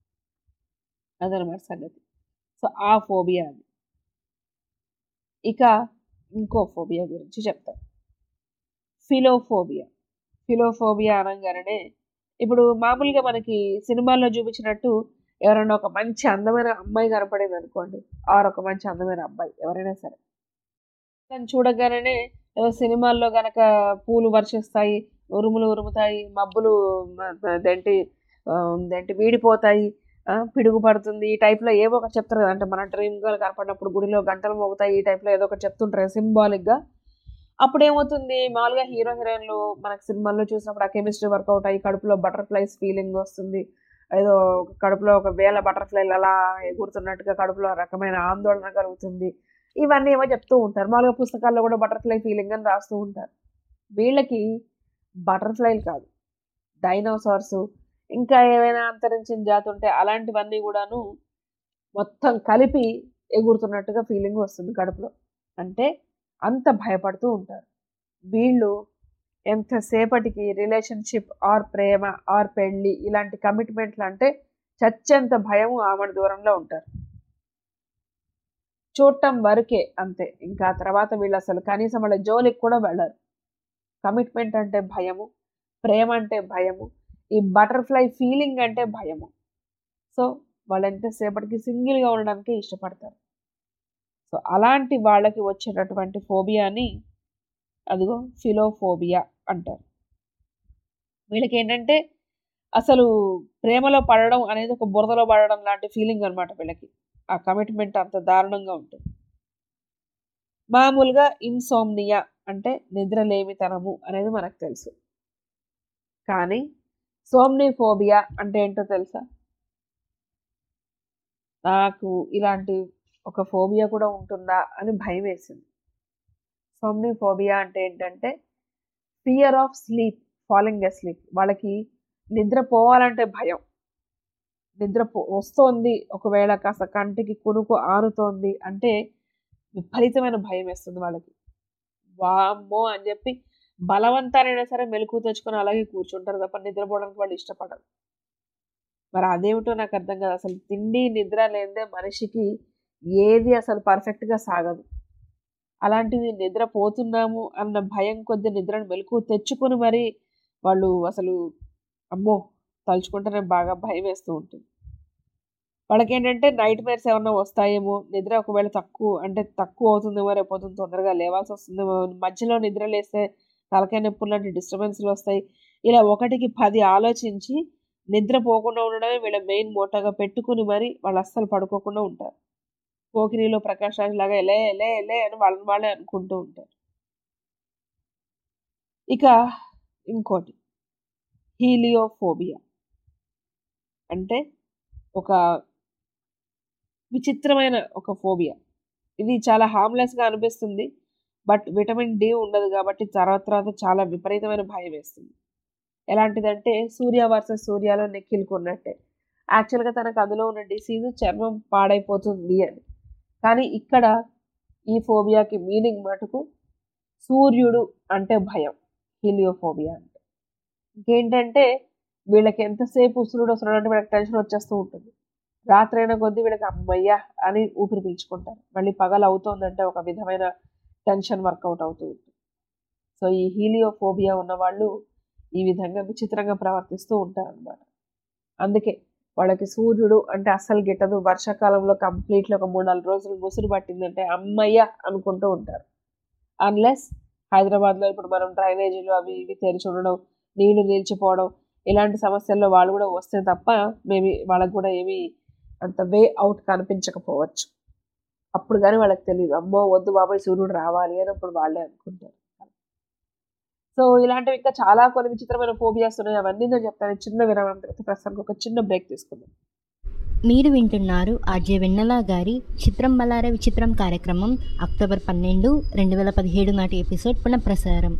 అదనమాట సంగతి సో ఆ ఫోబియా అది ఇక ఇంకో ఫోబియా గురించి చెప్తాను ఫిలోఫోబియా ఫిలోఫోబియా అనగానే ఇప్పుడు మామూలుగా మనకి సినిమాల్లో చూపించినట్టు ఎవరైనా ఒక మంచి అందమైన అమ్మాయి కనపడేది అనుకోండి ఆర్ ఒక మంచి అందమైన అబ్బాయి ఎవరైనా సరే దాన్ని చూడగానే ఏదో సినిమాల్లో గనక పూలు వర్షిస్తాయి ఉరుములు ఉరుముతాయి మబ్బులు దేంటి దేంటి వీడిపోతాయి పిడుగు పడుతుంది ఈ టైప్లో ఏవో ఒకటి చెప్తారు కదా అంటే మన డ్రీమ్ గర్ల్ కనపడినప్పుడు గుడిలో గంటలు మోగుతాయి ఈ టైప్లో ఏదో ఒకటి చెప్తుంటారు సింబాలిక్గా అప్పుడు ఏమవుతుంది మామూలుగా హీరో హీరోయిన్లు మనకి సినిమాల్లో చూసినప్పుడు ఆ కెమిస్ట్రీ వర్కౌట్ అయ్యి కడుపులో బటర్ఫ్లైస్ ఫీలింగ్ వస్తుంది ఏదో కడుపులో ఒక వేల బటర్ఫ్లైలు అలా ఎగురుతున్నట్టుగా కడుపులో రకమైన ఆందోళన కలుగుతుంది ఇవన్నీ ఏమో చెప్తూ ఉంటారు మామూలుగా పుస్తకాల్లో కూడా బటర్ఫ్లై ఫీలింగ్ అని రాస్తూ ఉంటారు వీళ్ళకి బటర్ఫ్లైలు కాదు డైనోసార్స్ ఇంకా ఏమైనా అంతరించిన జాతి ఉంటే అలాంటివన్నీ కూడాను మొత్తం కలిపి ఎగురుతున్నట్టుగా ఫీలింగ్ వస్తుంది కడుపులో అంటే అంత భయపడుతూ ఉంటారు వీళ్ళు ఎంతసేపటికి రిలేషన్షిప్ ఆర్ ప్రేమ ఆర్ పెళ్ళి ఇలాంటి కమిట్మెంట్లు అంటే చచ్చేంత భయం ఆమె దూరంలో ఉంటారు చూడటం వరకే అంతే ఇంకా ఆ తర్వాత వీళ్ళు అసలు కనీసం వాళ్ళ జోలికి కూడా వెళ్ళరు కమిట్మెంట్ అంటే భయము ప్రేమ అంటే భయము ఈ బటర్ఫ్లై ఫీలింగ్ అంటే భయము సో వాళ్ళు ఎంతసేపటికి సింగిల్గా ఉండడానికి ఇష్టపడతారు సో అలాంటి వాళ్ళకి వచ్చేటటువంటి ఫోబియాని అదిగో ఫిలోఫోబియా అంటారు వీళ్ళకి ఏంటంటే అసలు ప్రేమలో పడడం అనేది ఒక బురదలో పడడం లాంటి ఫీలింగ్ అనమాట వీళ్ళకి ఆ కమిట్మెంట్ అంత దారుణంగా ఉంటుంది మామూలుగా ఇన్సోమ్నియా అంటే నిద్రలేమితనము అనేది మనకు తెలుసు కానీ సోమ్నిఫోబియా అంటే ఏంటో తెలుసా నాకు ఇలాంటి ఒక ఫోబియా కూడా ఉంటుందా అని భయం వేసింది సోమ్నిఫోబియా అంటే ఏంటంటే fear of sleep falling sleep వాళ్ళకి నిద్ర పోవాలంటే భయం నిద్ర పో వస్తోంది ఒకవేళ కాస్త కంటికి కునుకు ఆరుతోంది అంటే విపరీతమైన భయం వేస్తుంది వాళ్ళకి వామ్మో అని చెప్పి బలవంతానైనా సరే మెలకు తెచ్చుకొని అలాగే కూర్చుంటారు తప్ప నిద్రపోవడానికి వాళ్ళు ఇష్టపడరు మరి అదేమిటో నాకు అర్థం కాదు అసలు తిండి నిద్ర లేదే మనిషికి ఏది అసలు పర్ఫెక్ట్గా సాగదు అలాంటిది నిద్రపోతున్నాము అన్న భయం కొద్ది నిద్రను మెలకు తెచ్చుకొని మరి వాళ్ళు అసలు అమ్మో తలుచుకుంటేనే బాగా భయం వేస్తూ ఉంటుంది వాళ్ళకి ఏంటంటే నైట్ మేర్స్ ఏమన్నా వస్తాయేమో నిద్ర ఒకవేళ తక్కువ అంటే తక్కువ అవుతుందేమో రేపు తొందరగా లేవాల్సి వస్తుందేమో మధ్యలో నిద్ర లేస్తే తలకాయ నొప్పులు లాంటి డిస్టర్బెన్స్లు వస్తాయి ఇలా ఒకటికి పది ఆలోచించి నిద్ర పోకుండా ఉండడమే వీళ్ళ మెయిన్ మోటాగా పెట్టుకుని మరి వాళ్ళు అస్సలు పడుకోకుండా ఉంటారు పోకిరిలో ప్రకాష్ రాజ్ లాగా లే లే లే అని వాళ్ళని వాళ్ళే అనుకుంటూ ఉంటారు ఇక ఇంకోటి హీలియోఫోబియా అంటే ఒక విచిత్రమైన ఒక ఫోబియా ఇది చాలా హార్మ్లెస్గా అనిపిస్తుంది బట్ విటమిన్ డి ఉండదు కాబట్టి తర్వాత తర్వాత చాలా విపరీతమైన భయం వేస్తుంది ఎలాంటిదంటే సూర్య వర్సెస్ సూర్యలో నెక్కిలకు ఉన్నట్టే యాక్చువల్గా తనకు అందులో ఉన్న డిసీజ్ చర్మం పాడైపోతుంది అని కానీ ఇక్కడ ఈ ఫోబియాకి మీనింగ్ మటుకు సూర్యుడు అంటే భయం హీలియోఫోబియా అంటే ఇంకేంటంటే వీళ్ళకి ఎంతసేపు ఉసురుడు వస్తున్నాడు అంటే వీళ్ళకి టెన్షన్ వచ్చేస్తూ ఉంటుంది రాత్రి అయిన కొద్దీ వీళ్ళకి అమ్మయ్యా అని ఊపిరి పీల్చుకుంటారు మళ్ళీ పగలు అవుతోందంటే ఒక విధమైన టెన్షన్ వర్కౌట్ అవుతూ ఉంటుంది సో ఈ హీలియోఫోబియా ఉన్న వాళ్ళు ఈ విధంగా విచిత్రంగా ప్రవర్తిస్తూ ఉంటారు అనమాట అందుకే వాళ్ళకి సూర్యుడు అంటే అస్సలు గిట్టదు వర్షాకాలంలో కంప్లీట్లీ ఒక మూడు నాలుగు రోజులు ముసురు పట్టిందంటే అమ్మయ్య అనుకుంటూ ఉంటారు అన్లెస్ హైదరాబాద్లో ఇప్పుడు మనం డ్రైనేజీలు అవి ఇవి తెరిచి ఉండడం నీళ్లు నిలిచిపోవడం ఇలాంటి సమస్యల్లో వాళ్ళు కూడా వస్తే తప్ప మేబీ వాళ్ళకి కూడా ఏమీ అంత వే అవుట్ కనిపించకపోవచ్చు అప్పుడు కానీ వాళ్ళకి తెలియదు అమ్మో వద్దు బాబాయ్ సూర్యుడు రావాలి అని అప్పుడు వాళ్ళే అనుకుంటారు సో ఇలాంటివి ఇంకా చాలా కొన్ని విచిత్రమైన ఫోబియాస్ ఉన్నాయి అవన్నీ నేను చెప్తాను చిన్న విరామం తర్వాత ప్రస్తుతానికి ఒక చిన్న బ్రేక్ తీసుకుందాం మీరు వింటున్నారు ఆర్జే వెన్నెల గారి చిత్రం బలార విచిత్రం కార్యక్రమం అక్టోబర్ పన్నెండు రెండు వేల పదిహేడు నాటి ఎపిసోడ్ పునఃప్రసారం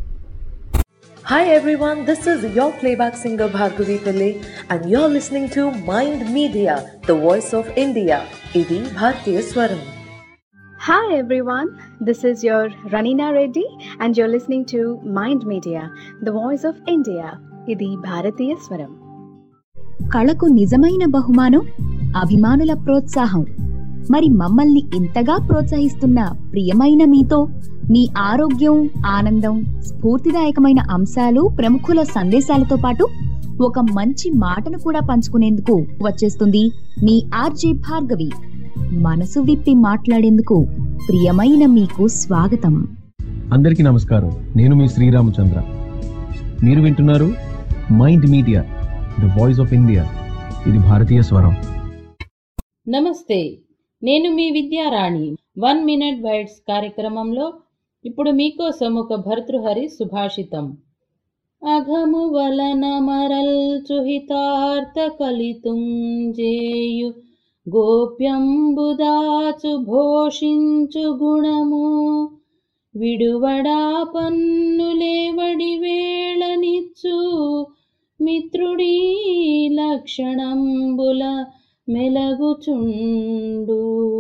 Hi everyone, this is your playback singer Bhargavi Pillai and you're listening to Mind Media, the voice of India. Idi Bhartiya Swaram. Hi everyone, this is your Ranina Reddy and you're listening to Mind Media, the voice of India. ఇది భారతీయ స్వరం కళకు నిజమైన బహుమానం అభిమానుల ప్రోత్సాహం మరి మమ్మల్ని ఇంతగా ప్రోత్సహిస్తున్న ప్రియమైన మీతో మీ ఆరోగ్యం ఆనందం స్ఫూర్తిదాయకమైన అంశాలు ప్రముఖుల సందేశాలతో పాటు ఒక మంచి మాటను కూడా పంచుకునేందుకు వచ్చేస్తుంది మీ ఆర్జే భార్గవి మనసు విప్పి మాట్లాడేందుకు ప్రియమైన మీకు స్వాగతం అందరికీ నమస్కారం నేను మీ శ్రీరామచంద్ర మీరు వింటున్నారు mind media the voice of India ఇది భారతీయ స్వరం నమస్తే నేను మీ విద్యారాణి వన్ మినిట్ బైట్స్ కార్యక్రమంలో ఇప్పుడు మీకోసం ఒక భర్తృహరి సుభాషితం అఘము వలన మరల్చుహితార్థ కలితుంజేయు గోప్యంబుదాచు భోషించు గుణము విడువడా పన్నులేవడి వేళనిచ్చు మిత్రుడీ లక్షణంబుల మెలగుచుండు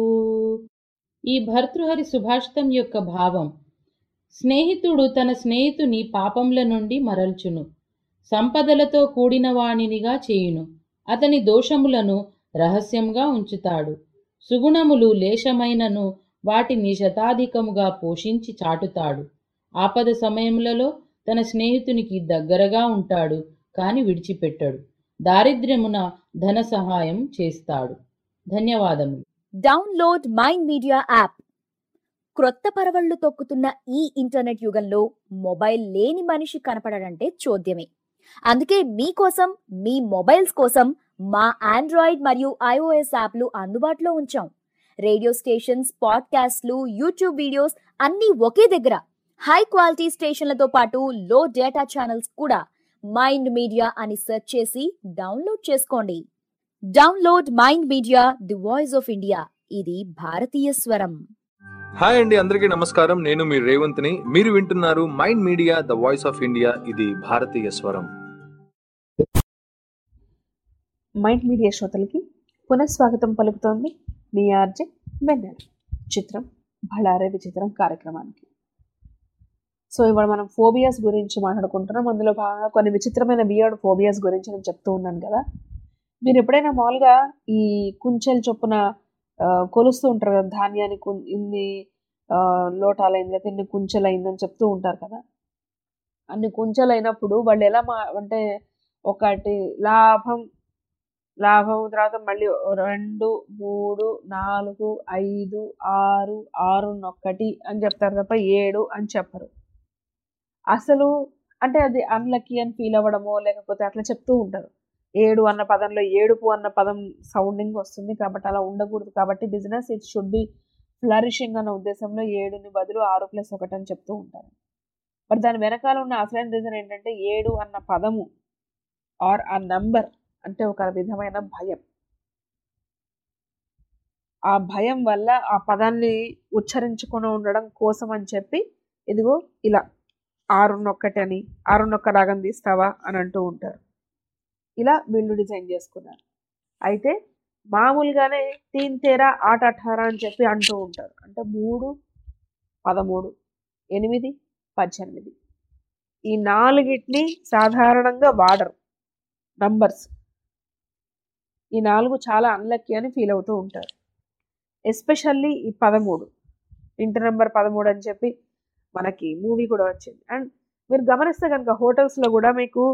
ఈ భర్తృహరి సుభాషితం యొక్క భావం స్నేహితుడు తన స్నేహితుని పాపంల నుండి మరల్చును సంపదలతో కూడిన వాణినిగా చేయును అతని దోషములను రహస్యంగా ఉంచుతాడు సుగుణములు లేశమైనను వాటిని శతాధికముగా పోషించి చాటుతాడు ఆపద సమయములలో తన స్నేహితునికి దగ్గరగా ఉంటాడు కాని విడిచిపెట్టడు దారిద్ర్యమున ధన సహాయం చేస్తాడు ధన్యవాదములు డౌన్లోడ్ మైండ్ మీడియా యాప్ క్రొత్త పరవళ్లు తొక్కుతున్న ఈ ఇంటర్నెట్ యుగంలో మొబైల్ లేని మనిషి కనపడడంటే చోద్యమే అందుకే మీకోసం మీ మొబైల్స్ కోసం మా ఆండ్రాయిడ్ మరియు ఐఓఎస్ యాప్లు అందుబాటులో ఉంచాం రేడియో స్టేషన్స్ పాడ్కాస్ట్లు యూట్యూబ్ వీడియోస్ అన్నీ ఒకే దగ్గర హై క్వాలిటీ స్టేషన్లతో పాటు లో డేటా ఛానల్స్ కూడా మైండ్ మీడియా అని సెర్చ్ చేసి డౌన్లోడ్ చేసుకోండి download mind media the voice of India ఇది భారతీయ స్వరం హాయ్ అండి అందరికీ నమస్కారం నేను మీ రేవంత్ని మీరు వింటున్నారు mind media the voice of India ఇది భారతీయ స్వరం మైండ్ మీడియా శ్రోతలకి పునఃస్వాగతం పలుకుతోంది మీ ఆర్జే వెన్నెల చిత్రం బళారే విచిత్రం కార్యక్రమానికి సో ఇవాళ మనం ఫోబియాస్ గురించి మాట్లాడుకుంటున్నాం అందులో బాగా కొన్ని విచిత్రమైన బియర్డ్ ఫోబియాస్ గురించి నేను చెప్తూ ఉన్నాను కదా మీరు ఎప్పుడైనా మామూలుగా ఈ కుంచెల చొప్పున ఆ, కొలుస్తూ ఉంటారు కదా ధాన్యాన్ని కుం- ఇన్ని ఆ, లోటాలైంది లేకపోతే ఇన్ని కుంచెలైందని చెప్తూ ఉంటారు కదా అన్ని కుంచెలైనప్పుడు వాళ్ళు ఎలా మా అంటే ఒకటి లాభం లాభం తర్వాత మళ్ళీ రెండు మూడు నాలుగు ఐదు ఆరు ఆరు ఒకటి అని చెప్తారు తప్ప ఏడు అని చెప్పరు అసలు అంటే అది అన్లక్కీ అని ఫీల్ అవ్వడమో లేకపోతే అట్లా చెప్తూ ఉంటారు ఏడు అన్న పదంలో ఏడుపు అన్న పదం సౌండింగ్ వస్తుంది కాబట్టి అలా ఉండకూడదు కాబట్టి business it should be flourishing అన్న ఉద్దేశంలో ఏడుని బదులు ఆరు ప్లస్ ఒకటి అని చెప్తూ ఉంటారు బట్ దాని వెనకాల ఉన్న అసలైన రీజన్ ఏంటంటే ఏడు అన్న పదము ఆర్ ఆ నంబర్ అంటే ఒక విధమైన భయం ఆ భయం వల్ల ఆ పదాన్ని ఉచ్చరించుకొని ఉండడం కోసం అని చెప్పి ఇదిగో ఇలా ఆరున్నొక్కటి అని ఆరున్నొక్క రాగం తీస్తావా అని అంటూ ఉంటారు ఇలా వీళ్ళు డిజైన్ చేసుకున్నారు అయితే మామూలుగానే తీన్ తేరా ఆట అఠారా అని చెప్పి అంటూ ఉంటారు అంటే మూడు పదమూడు ఎనిమిది పద్దెనిమిది ఈ నాలుగిటిని సాధారణంగా వాడరు నంబర్స్ ఈ నాలుగు చాలా అన్లక్కీ అని ఫీల్ అవుతూ ఉంటారు ఎస్పెషల్లీ ఈ పదమూడు ఇంటి నెంబర్ పదమూడు అని చెప్పి మనకి మూవీ కూడా వచ్చింది అండ్ మీరు గమనిస్తే కనుక హోటల్స్లో కూడా మీకు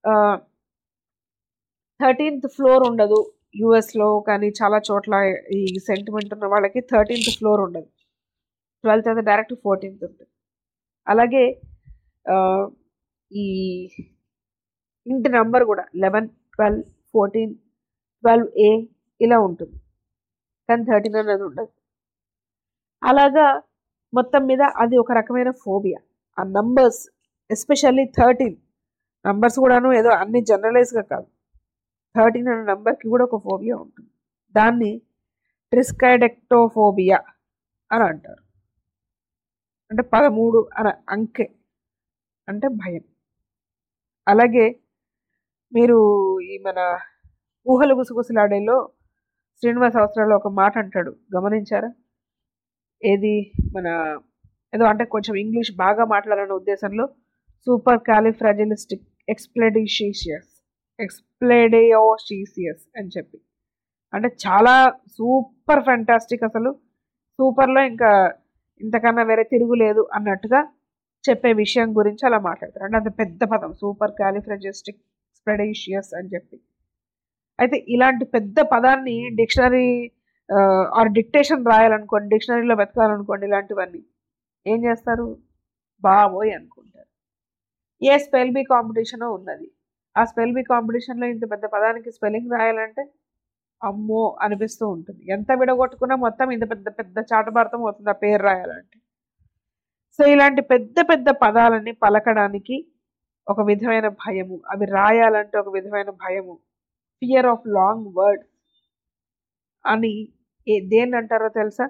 థర్టీన్త్ ఫ్లోర్ ఉండదు యూఎస్లో కానీ చాలా చోట్ల ఈ సెంటిమెంట్ ఉన్న వాళ్ళకి థర్టీన్త్ ఫ్లోర్ ఉండదు ట్వెల్త్ అయితే డైరెక్ట్ ఫోర్టీన్త్ ఉంటుంది అలాగే ఆ, ఈ ఇంటి నంబర్ కూడా eleven twelve fourteen twelve A ఇలా ఉంటుంది కానీ థర్టీన్ అనేది ఉండదు అలాగా మొత్తం మీద అది ఒక రకమైన ఫోబియా ఆ నంబర్స్ ఎస్పెషల్లీ థర్టీన్ నంబర్స్ కూడాను ఏదో అన్ని జనరలైజ్గా కాదు థర్టీన్ అనే నెంబర్కి కూడా ఒక ఫోబియా ఉంటుంది దాన్ని ట్రిస్కైడెక్టోఫోబియా అని అంటారు అంటే పదమూడు అనే అంకె అంటే భయం అలాగే మీరు ఈ మన ఊహలు గుసగుసలాడేలో శ్రీనివాస అవసరాలు ఒక మాట అంటాడు గమనించారా ఏది మన ఏదో అంటే కొంచెం ఇంగ్లీష్ బాగా మాట్లాడాలనే ఉద్దేశంలో సూపర్ క్యాలిఫ్రాజిలిస్టిక్ ఎక్స్ప్లెడిషిషియస్ ఎక్స్ప్లెడియోషీసియస్ అని చెప్పి అంటే చాలా సూపర్ ఫ్యాంటాస్టిక్ అసలు సూపర్లో ఇంకా ఇంతకన్నా వేరే తిరుగులేదు అన్నట్టుగా చెప్పే విషయం గురించి అలా మాట్లాడతారు అంటే అంత పెద్ద పదం సూపర్ క్యాలిఫ్రాజిస్టిక్ స్ప్రెడేషియస్ అని చెప్పి అయితే ఇలాంటి పెద్ద పదాన్ని డిక్షనరీ ఆర్ డిక్టేషన్ రాయాలనుకోండి డిక్షనరీలో వెతకాలనుకోండి ఇలాంటివన్నీ ఏం చేస్తారు బాబోయ్ అనుకుంటారు ఏ స్పెల్ బీ కాంపిటీషన్ ఉన్నది ఆ స్పెల్ బీ కాంపిటీషన్లో ఇంత పెద్ద పదానికి స్పెల్లింగ్ రాయాలంటే అమ్మో అనిపిస్తూ ఉంటుంది ఎంత విడగొట్టుకున్నా మొత్తం ఇంత పెద్ద పెద్ద చాటభారతం అవుతుంది ఆ పేరు రాయాలంటే సో ఇలాంటి పెద్ద పెద్ద పదాలని పలకడానికి ఒక విధమైన భయము అవి రాయాలంటే ఒక విధమైన భయము ఫియర్ ఆఫ్ లాంగ్ వర్డ్ అని ఏ దేన్ని అంటారో తెలుసా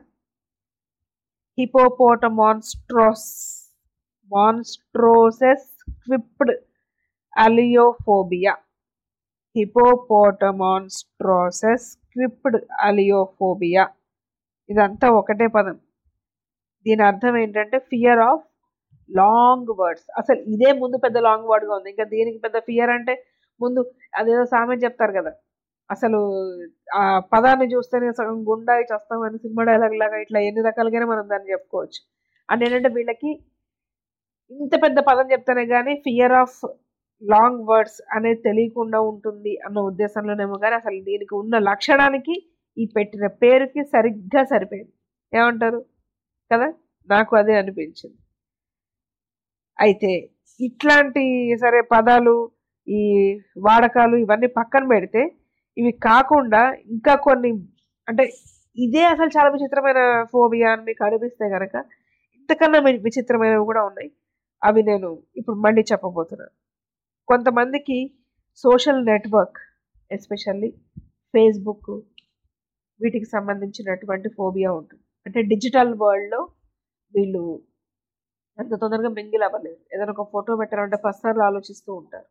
హిపోపోటమాన్స్ట్రోస్ మాన్స్ట్రోసెస్ క్విప్డ్ అలియోఫోబియా హిపోపోటమాన్స్ట్రోసెస్ క్విప్డ్ అలియోఫోబియా ఇదంతా ఒకటే పదం దీని అర్థం ఏంటంటే ఫియర్ ఆఫ్ లాంగ్ వర్డ్స్ అసలు ఇదే ముందు పెద్ద లాంగ్ వర్డ్గా ఉంది ఇంకా దీనికి పెద్ద ఫియర్ అంటే ముందు అదేదో సామెత చెప్తారు కదా అసలు ఆ పదాన్ని చూస్తేనే సగం గుండాయి చేస్తామని సినిమా డైలాగ్ లాగా ఇట్లా ఎన్ని రకాలుగానే మనం దాన్ని చెప్పుకోవచ్చు అంటే ఏంటంటే వీళ్ళకి ఇంత పెద్ద పదం చెప్తానే కానీ ఫియర్ ఆఫ్ లాంగ్ వర్డ్స్ అనేది తెలియకుండా ఉంటుంది అన్న ఉద్దేశంలోనేమో కానీ అసలు దీనికి ఉన్న లక్షణానికి ఈ పెట్టిన పేరుకి సరిగ్గా సరిపోయింది ఏమంటారు కదా నాకు అదే అనిపించింది అయితే ఇట్లాంటి సరే పదాలు ఈ వాడకాలు ఇవన్నీ పక్కన పెడితే ఇవి కాకుండా ఇంకా కొన్ని అంటే ఇదే అసలు చాలా విచిత్రమైన ఫోబియా అని మీకు అనిపిస్తే కనుక ఇంతకన్నా వి- విచిత్రమైనవి కూడా ఉన్నాయి అవి నేను ఇప్పుడు మళ్ళీ చెప్పబోతున్నాను కొంతమందికి సోషల్ నెట్వర్క్ ఎస్పెషల్లీ ఫేస్బుక్ వీటికి సంబంధించినటువంటి ఫోబియా ఉంటుంది అంటే డిజిటల్ వరల్డ్లో వీళ్ళు అంత తొందరగా మింగిల్ అవ్వలేదు ఏదైనా ఒక ఫోటో పెట్టాలంటే పస్తార్లు ఆలోచిస్తూ ఉంటారు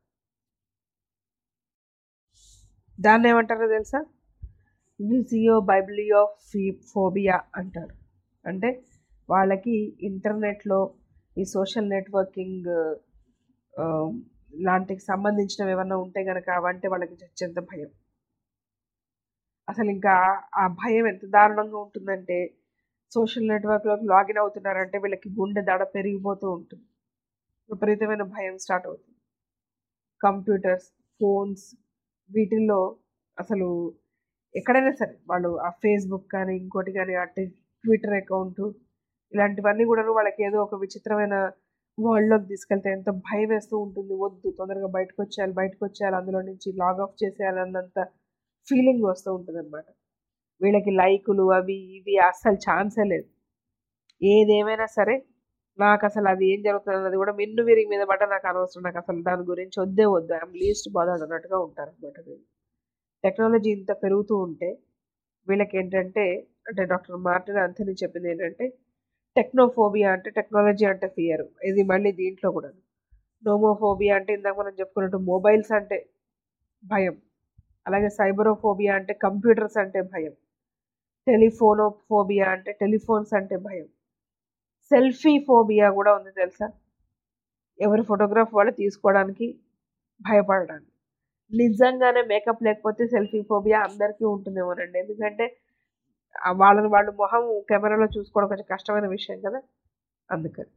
దాన్ని ఏమంటారో తెలుసా విజియో బైబిలియో ఫీ ఫోబియా అంటారు అంటే వాళ్ళకి ఇంటర్నెట్లో ఈ సోషల్ నెట్వర్కింగ్ లాంటికి సంబంధించినవి ఏమన్నా ఉంటే కనుక అవంటే వాళ్ళకి చచ్చేంత భయం అసలు ఇంకా ఆ భయం ఎంత దారుణంగా ఉంటుందంటే సోషల్ నెట్వర్క్లోకి లాగిన్ అవుతున్నారంటే వీళ్ళకి గుండె దడ పెరిగిపోతూ ఉంటుంది విపరీతమైన భయం స్టార్ట్ అవుతుంది కంప్యూటర్స్ ఫోన్స్ వీటిల్లో అసలు ఎక్కడైనా సరే వాళ్ళు ఆ ఫేస్బుక్ కానీ ఇంకోటి కానీ ఆ ట్విట్టర్ అకౌంట్ ఇలాంటివన్నీ కూడా వాళ్ళకి ఏదో ఒక విచిత్రమైన వరల్డ్లోకి తీసుకెళ్తే ఎంత భయం వేస్తూ ఉంటుంది వద్దు తొందరగా బయటకు వచ్చేయాలి బయటకు వచ్చేయాలి అందులో నుంచి లాగ్ ఆఫ్ చేసేయాలి అన్నంత ఫీలింగ్ వస్తూ ఉంటుంది అనమాట వీళ్ళకి లైకులు అవి ఇవి అస్సలు ఛాన్సే లేదు ఏదేమైనా సరే నాకు అసలు అది ఏం జరుగుతుంది అన్నది కూడా మిన్ను విరిగి మీద పడ్డ నాకు అనవసరం నాకు అసలు దాని గురించి వద్దే వద్దు ఐఎమ్ లీస్ట్ బాధ అన్నట్టుగా ఉంటారు అనమాట వీళ్ళు టెక్నాలజీ ఇంత పెరుగుతూ ఉంటే వీళ్ళకి ఏంటంటే అంటే డాక్టర్ మార్టిన్ అంథనీ చెప్పింది ఏంటంటే టెక్నోఫోబియా అంటే టెక్నాలజీ అంటే ఫియర్ ఇది మళ్ళీ దీంట్లో కూడా నోమోఫోబియా అంటే ఇందాక మనం చెప్పుకున్నట్టు మొబైల్స్ అంటే భయం అలాగే సైబరోఫోబియా అంటే కంప్యూటర్స్ అంటే భయం టెలిఫోనోఫోబియా అంటే టెలిఫోన్స్ అంటే భయం సెల్ఫీ ఫోబియా కూడా ఉంది తెలుసా ఎవరి ఫోటోగ్రాఫ్ వాళ్ళు తీసుకోవడానికి భయపడడానికి నిజంగానే మేకప్ లేకపోతే సెల్ఫీ ఫోబియా అందరికీ ఉంటుందేమోనండి ఎందుకంటే ఆ వాళ్ళని వాళ్ళు మొహం కెమెరాలో చూసుకోవడం కొంచెం కష్టమైన విషయం కదా అందుకని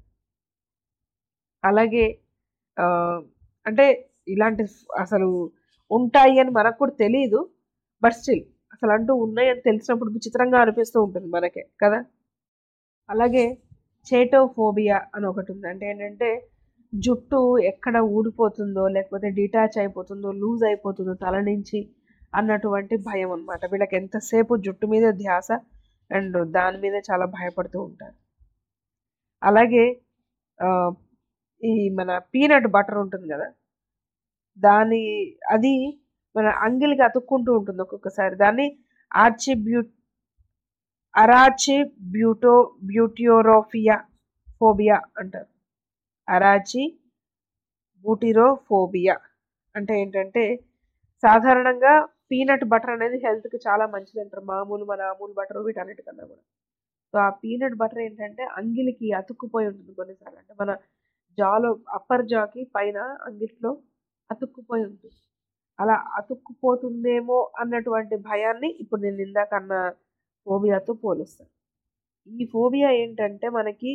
అలాగే ఆ, అంటే ఇలాంటి ఫ్- అసలు ఉంటాయి అని మనకు కూడా తెలియదు బట్ స్టిల్ అసలు అంటూ ఉన్నాయి అని తెలిసినప్పుడు విచిత్రంగా అనిపిస్తూ ఉంటుంది మనకే కదా అలాగే చేటోఫోబియా అని ఒకటి ఉంది అంటే ఏంటంటే జుట్టు ఎక్కడ ఊడిపోతుందో లేకపోతే డిటాచ్ అయిపోతుందో లూజ్ అయిపోతుందో తల నుంచి అన్నటువంటి భయం అనమాట వీళ్ళకి ఎంతసేపు జుట్టు మీద ధ్యాస అండ్ దాని మీద చాలా భయపడుతూ ఉంటారు అలాగే ఆ, ఈ మన పీనట్ బటర్ ఉంటుంది కదా దాని అది మన అంగిలికి అతుక్కుంటూ ఉంటుంది ఒక్కొక్కసారి దాన్ని ఆర్చిబ్యూట్ అరాచి బ్యూటో బ్యూటియోరోఫియా ఫోబియా అంటారు అరాచి బూటిరోఫోబియా అంటే ఏంటంటే సాధారణంగా పీనట్ బటర్ అనేది హెల్త్కి చాలా మంచిది అంటారు మామూలు మన అమూల్ బటర్ వీటన్నిటికన్నా కూడా సో ఆ పీనట్ బటర్ ఏంటంటే అంగిలికి అతుక్కుపోయి ఉంటుంది కొన్నిసార్లు అంటే మన జాలో అప్పర్ జాకి పైన అంగిట్లో అతుక్కుపోయి ఉంటుంది అలా అతుక్కుపోతుందేమో అన్నటువంటి భయాన్ని ఇప్పుడు నేను ఇందాక అన్న ఫోబియాతో పోలుస్తాను ఈ ఫోబియా ఏంటంటే మనకి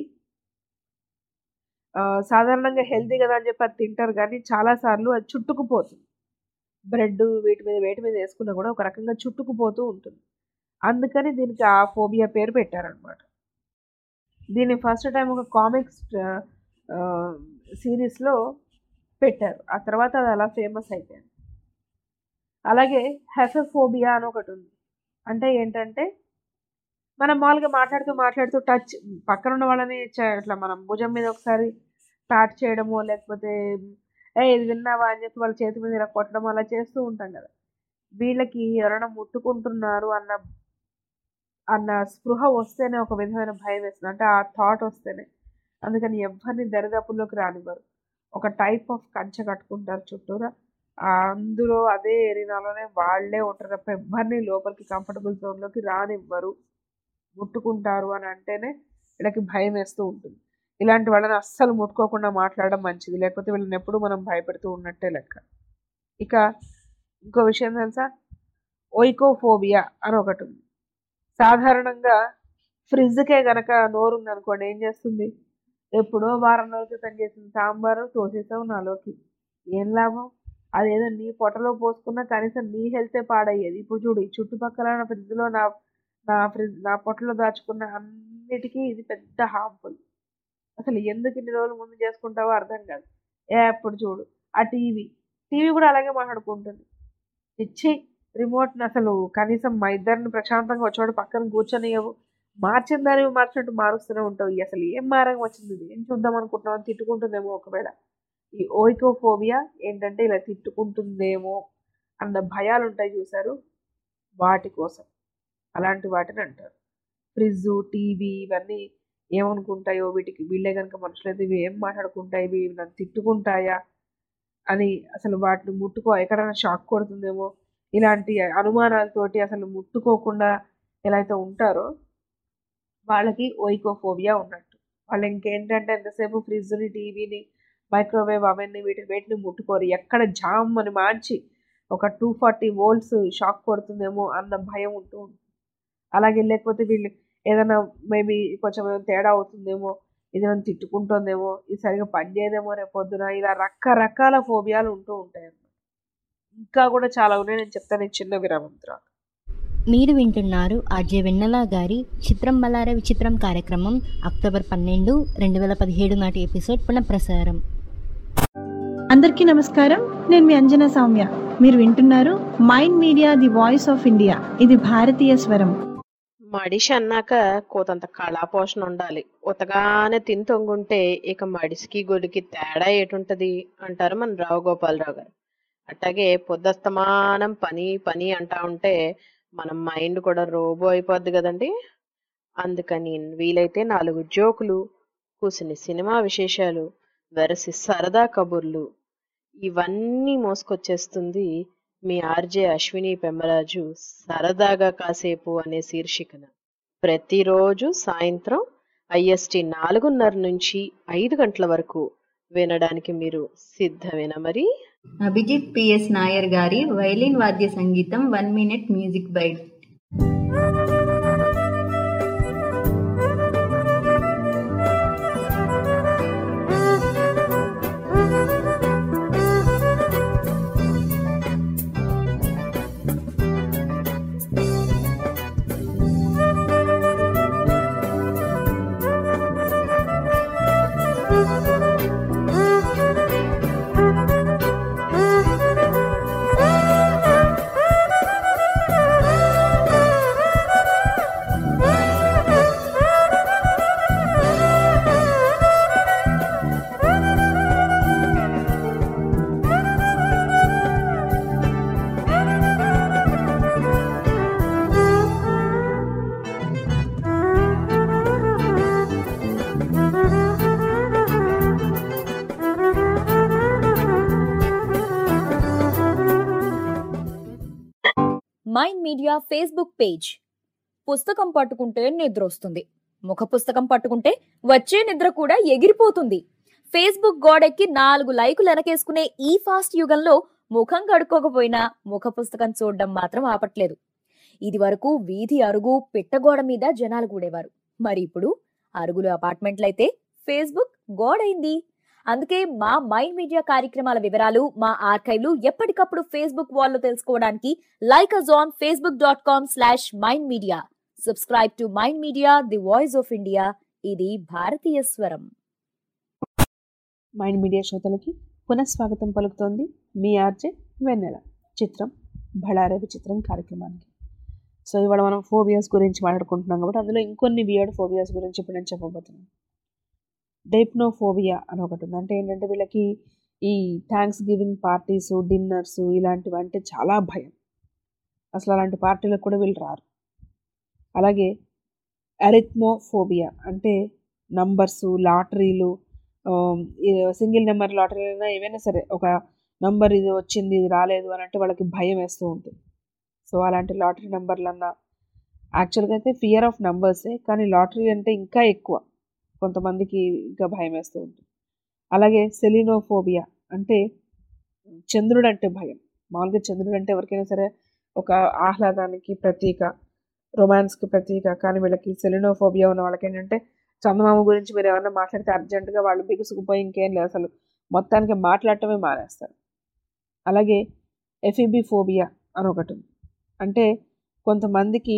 ఆ, సాధారణంగా హెల్తీ కదా అని చెప్పి అది తింటారు కానీ చాలాసార్లు అది చుట్టుకుపోతుంది బ్రెడ్ వీటి మీద వేటి మీద వేసుకున్నా కూడా ఒక రకంగా చుట్టుకుపోతూ ఉంటుంది అందుకని దీనికి ఆ ఫోబియా పేరు పెట్టారనమాట దీన్ని ఫస్ట్ టైం ఒక కామిక్స్ సిరీస్లో పెట్టారు ఆ తర్వాత అది అలా ఫేమస్ అయిపోయింది అలాగే హెఫెఫోబియా అని ఒకటి ఉంది అంటే ఏంటంటే మనం మామూలుగా మాట్లాడుతూ మాట్లాడుతూ టచ్ పక్కన ఉన్న వాళ్ళని చ- ఇట్లా మనం భుజం మీద ఒకసారి స్టార్ట్ చేయడమో లేకపోతే ఏ ఇది విన్నావా అని చెప్పి వాళ్ళ చేతి మీద ఇలా కొట్టడం అలా చేస్తూ ఉంటాం కదా వీళ్ళకి ఎవరైనా ముట్టుకుంటున్నారు అన్న అన్న స్పృహ వస్తేనే ఒక విధమైన భయం వేస్తుంది అంటే ఆ థాట్ వస్తేనే అందుకని ఎవరిని దరిదాపుల్లోకి రానివ్వరు ఒక టైప్ ఆఫ్ కంచె కట్టుకుంటారు చుట్టూరా ఆ అందులో అదే ఏరియాలోనే వాళ్ళే ఉంటారు తప్ప ఎవరిని లోపలికి కంఫర్టబుల్ జోన్లోకి రానివ్వరు ముట్టుకుంటారు అని అంటేనే వీళ్ళకి భయం వేస్తూ ఉంటుంది ఇలాంటి వాళ్ళని అస్సలు ముట్టుకోకుండా మాట్లాడడం మంచిది లేకపోతే వీళ్ళని ఎప్పుడు మనం భయపెడుతూ ఉన్నట్టే లెక్క ఇక ఇంకో విషయం తెలుసా ఓయికోఫోబియా అని ఒకటి ఉంది సాధారణంగా ఫ్రిడ్జ్కే గనక నోరు ఉందనుకోండి ఏం చేస్తుంది ఎప్పుడో వారం రోజుల క్రితం చేసిన సాంబారు తోసేసావు నాలోకి ఏం లాభం అదేదో నీ పొట్టలో పోసుకున్నా కనీసం నీ హెల్తే పాడయ్యేది ఇప్పుడు చూడు ఈ చుట్టుపక్కల నా ఫ్రిడ్జ్లో నా నా ఫ్రిడ్జ్ నా పొట్టలో దాచుకున్న అన్నిటికీ ఇది పెద్ద హార్మ్ఫుల్ అసలు ఎందుకు ఇన్ని రోజులు ముందు చేసుకుంటావో అర్థం కాదు ఏ ఎప్పుడు చూడు ఆ టీవీ టీవీ కూడా అలాగే మాట్లాడుకుంటుంది ఇచ్చి రిమోట్ని అసలు కనీసం మా ఇద్దరిని ప్రశాంతంగా వచ్చాడు పక్కన కూర్చొనియవు మార్చిన దాన్ని మార్చినట్టు మారుస్తూనే ఉంటావు ఈ అసలు ఏం మారంగా వచ్చింది ఇది ఏం చూద్దాం అనుకుంటున్నావు అని తిట్టుకుంటుందేమో ఒకవేళ ఈ ఓయికోఫోబియా ఏంటంటే ఇలా తిట్టుకుంటుందేమో అన్న భయాలు ఉంటాయి చూసారు వాటి కోసం అలాంటి వాటిని అంటారు ఫ్రిడ్జ్ టీవీ ఇవన్నీ ఏమనుకుంటాయో వీటికి వీళ్ళే కనుక మనుషులైతే ఇవి ఏం మాట్లాడుకుంటాయి ఇవి నన్ను తిట్టుకుంటాయా అని అసలు వాటిని ముట్టుకో ఎక్కడైనా షాక్ కొడుతుందేమో ఇలాంటి అనుమానాలతోటి అసలు ముట్టుకోకుండా ఎలా అయితే ఉంటారో వాళ్ళకి ఓయికోఫోబియా ఉన్నట్టు వాళ్ళు ఇంకేంటంటే ఎంతసేపు ఫ్రిడ్జ్ని టీవీని మైక్రోవేవ్ అవన్నీ వీటిని వేటిని ముట్టుకోరు ఎక్కడ జామ్ అని మార్చి ఒక టూ ఫార్టీ వోల్ట్స్ షాక్ కొడుతుందేమో అన్న భయం ఉంటూ ఉంటుంది అలాగే లేకపోతే వీళ్ళు ఏదైనా మేబీ కొంచెం ఏమైనా తేడా అవుతుందేమో ఇది నన్ను తిట్టుకుంటుందేమో ఇది సరిగా పనిచేయదేమో రేపు పొద్దున ఇలా రకరకాల ఫోబియాలు ఉంటూ ఉంటాయి అన్నమాట ఇంకా కూడా చాలా ఉన్నాయి నేను చెప్తాను ఈ చిన్న విరామం తర్వాత మీరు వింటున్నారు ఆర్జే వెన్నెల గారి చిత్రం బలార విచిత్రం కార్యక్రమం అక్టోబర్ పన్నెండు రెండు వేల పదిహేడు నాటి ఎపిసోడ్ పునఃప్రసారం అందరికీ నమస్కారం నేను మీ అంజనా సౌమ్య మీరు వింటున్నారు mind media the voice of India ఇది భారతీయ స్వరం మడిషి అన్నాక కోతంత కళాపోషణ ఉండాలి ఉతగానే తిని తొంగుంటే ఇక మడిసికి గొడికి తేడా ఏటుంటది అంటారు మన రావు గోపాలరావు గారు అట్లాగే పొద్దస్తమానం పని పని అంటా ఉంటే మన మైండ్ కూడా రోబో అయిపోద్ది కదండి అందుకని వీలైతే నాలుగు జోకులు కూసిని సినిమా విశేషాలు వెరసి సరదా కబుర్లు ఇవన్నీ మోసుకొచ్చేస్తుంది మీ ఆర్జే అశ్విని పెమ్మరాజు సరదాగా కాసేపు అనే శీర్షికన ప్రతిరోజు సాయంత్రం ఐఎస్టి నాలుగున్నర నుంచి ఐదు గంటల వరకు వినడానికి మీరు సిద్ధమేనా మరి అభిజిత్ పిఎస్ నాయర్ గారి వైలిన్ వాద్య సంగీతం one minute music bite mind media Facebook page పుస్తకం పట్టుకుంటే నిద్ర వస్తుంది ముఖ పుస్తకం పట్టుకుంటే వచ్చే నిద్ర కూడా ఎగిరిపోతుంది ఫేస్బుక్ గోడెక్కి నాలుగు లైకులు వెనకేసుకునే ఈ ఫాస్ట్ యుగంలో ముఖం కడుక్కోకపోయినా ముఖ పుస్తకం చూడడం మాత్రం ఆపట్లేదు ఇది వరకు వీధి అరుగు పిట్టగోడ మీద జనాలు కూడేవారు మరి ఇప్పుడు అరుగులు అపార్ట్మెంట్లయితే ఫేస్బుక్ గోడైంది అందుకే మా మైండ్ మీడియా కార్యక్రమాల వివరాలు మా ఆర్కైవ్లు ఎప్పటికప్పుడు ఫేస్బుక్ వాల్లో తెలుసుకోవడానికి like us on Facebook dot com slash mind media subscribe to mind media the voice of India ఇది భారతీయ స్వరం మైండ్ మీడియా శ్రోతలకి పునఃస్వాగతం పలుకుతోంది మీ ఆర్జే వెన్నెల చిత్రం బళారే విచిత్రం కార్యక్రమానికి సో ఇవాళ మనం ఫోబియాస్ గురించి మాట్లాడుకుంటున్నాం కాబట్టి అందులో ఇంకొన్ని వియర్డ్ ఫోబియాస్ గురించి ఇప్పుడు నేను చెప్పబోతున్నాను డైప్నోఫోబియా అని ఒకటి ఉంది అంటే ఏంటంటే వీళ్ళకి ఈ థ్యాంక్స్ గివింగ్ పార్టీస్ డిన్నర్స్ ఇలాంటివి అంటే చాలా భయం అసలు అలాంటి పార్టీలకు కూడా వీళ్ళు రారు అలాగే అరిథ్మోఫోబియా అంటే నంబర్స్ లాటరీలు సింగిల్ నెంబర్ లాటరీ అయినా ఏవైనా సరే ఒక నంబర్ ఇది వచ్చింది ఇది రాలేదు అని అంటే వాళ్ళకి భయం వేస్తూ ఉంటుంది సో అలాంటి లాటరీ నెంబర్లు అన్నా యాక్చువల్గా అయితే ఫియర్ ఆఫ్ నంబర్సే కానీ లాటరీ అంటే ఇంకా ఎక్కువ కొంతమందికి ఇంకా భయం వేస్తూ ఉంటుంది అలాగే సెలినోఫోబియా అంటే చంద్రుడు అంటే భయం మామూలుగా చంద్రుడు అంటే ఎవరికైనా సరే ఒక ఆహ్లాదానికి ప్రతీక రొమాన్స్కి ప్రతీక కానీ వీళ్ళకి సెలినోఫోబియా ఉన్న వాళ్ళకి ఏంటంటే చందమామ గురించి మీరు ఏమన్నా మాట్లాడితే అర్జెంటుగా వాళ్ళు బిగుసుకుపోయి ఇంకేం లేదు అసలు మొత్తానికి మాట్లాడటమే మానేస్తారు అలాగే ఎఫిబి ఫోబియా అని ఒకటి ఉంది అంటే కొంతమందికి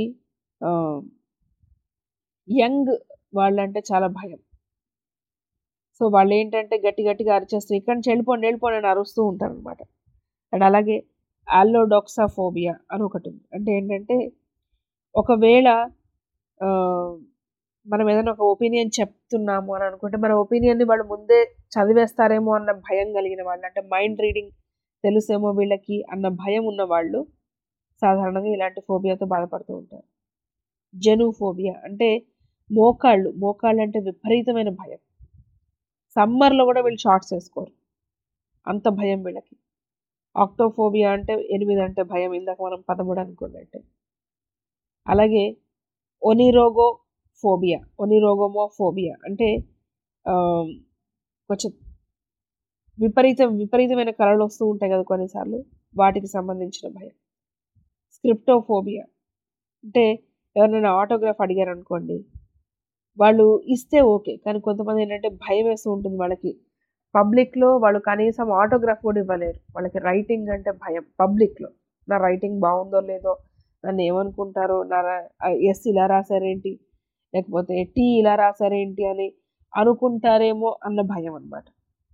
యంగ్ వాళ్ళంటే చాలా భయం సో వాళ్ళు ఏంటంటే గట్టి గట్టిగా అరిచేస్తూ ఇక్కడి నుంచి వెళ్ళిపోండి వెళ్ళిపోండి అని అరుస్తూ ఉంటారు అనమాట అండ్ అలాగే ఆల్లోడాక్సాఫోబియా అని ఒకటి ఉంది అంటే ఏంటంటే ఒకవేళ ఆ, మనం ఏదైనా ఒక ఒపీనియన్ చెప్తున్నాము అని అనుకుంటే మన ఒపీనియన్ని వాళ్ళు ముందే చదివేస్తారేమో అన్న భయం కలిగిన వాళ్ళు అంటే మైండ్ రీడింగ్ తెలుసేమో వీళ్ళకి అన్న భయం ఉన్న వాళ్ళు సాధారణంగా ఇలాంటి ఫోబియాతో బాధపడుతూ ఉంటారు జెనుఫోబియా అంటే మోకాళ్ళు మోకాళ్ళు అంటే విపరీతమైన భయం సమ్మర్లో కూడా వీళ్ళు షార్ట్స్ వేసుకోరు అంత భయం వీళ్ళకి ఆక్టోఫోబియా అంటే ఎనిమిది అంటే భయం ఇందాక మనం పదమూడు అనుకున్నట్టే అలాగే ఒనిరోగో ఫోబియా ఒనిరోగోమో ఫోబియా అంటే ఆ, కొంచెం విపరీత విపరీతమైన కళలు వస్తూ ఉంటాయి కదా కొన్నిసార్లు వాటికి సంబంధించిన భయం స్క్రిప్టోఫోబియా అంటే ఎవరైనా ఆటోగ్రాఫ్ అడిగారు అనుకోండి వాళ్ళు ఇస్తే ఓకే కానీ కొంతమంది ఏంటంటే భయం వేస్తూ ఉంటుంది వాళ్ళకి పబ్లిక్లో వాళ్ళు కనీసం ఆటోగ్రాఫ్ కూడా ఇవ్వలేరు వాళ్ళకి రైటింగ్ అంటే భయం పబ్లిక్లో నా రైటింగ్ బాగుందో లేదో నన్ను ఏమనుకుంటారో నా ఎస్ ఇలా రాశారేంటి లేకపోతే టీ ఇలా రాశారేంటి అని అనుకుంటారేమో అన్న భయం అన్నమాట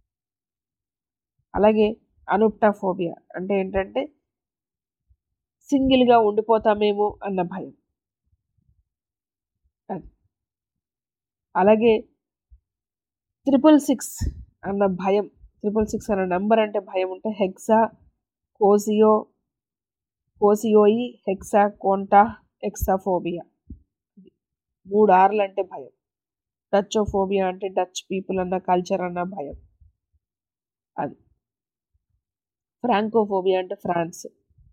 అలాగే అనుప్టాఫోబియా అంటే ఏంటంటే సింగిల్గా ఉండిపోతామేమో అన్న భయం అది అలాగే త్రిపుల్ సిక్స్ అన్న భయం త్రిపుల్ సిక్స్ అన్న నెంబర్ అంటే భయం ఉంటే హెక్సా కోసియో కోసియోయి హెక్సా కోంటా ఎక్సాఫోబియా మూడు ఆర్లు అంటే భయం డచ్చోఫోబియా అంటే డచ్ పీపుల్ అన్న కల్చర్ అన్న భయం అది ఫ్రాంకోఫోబియా అంటే ఫ్రాన్స్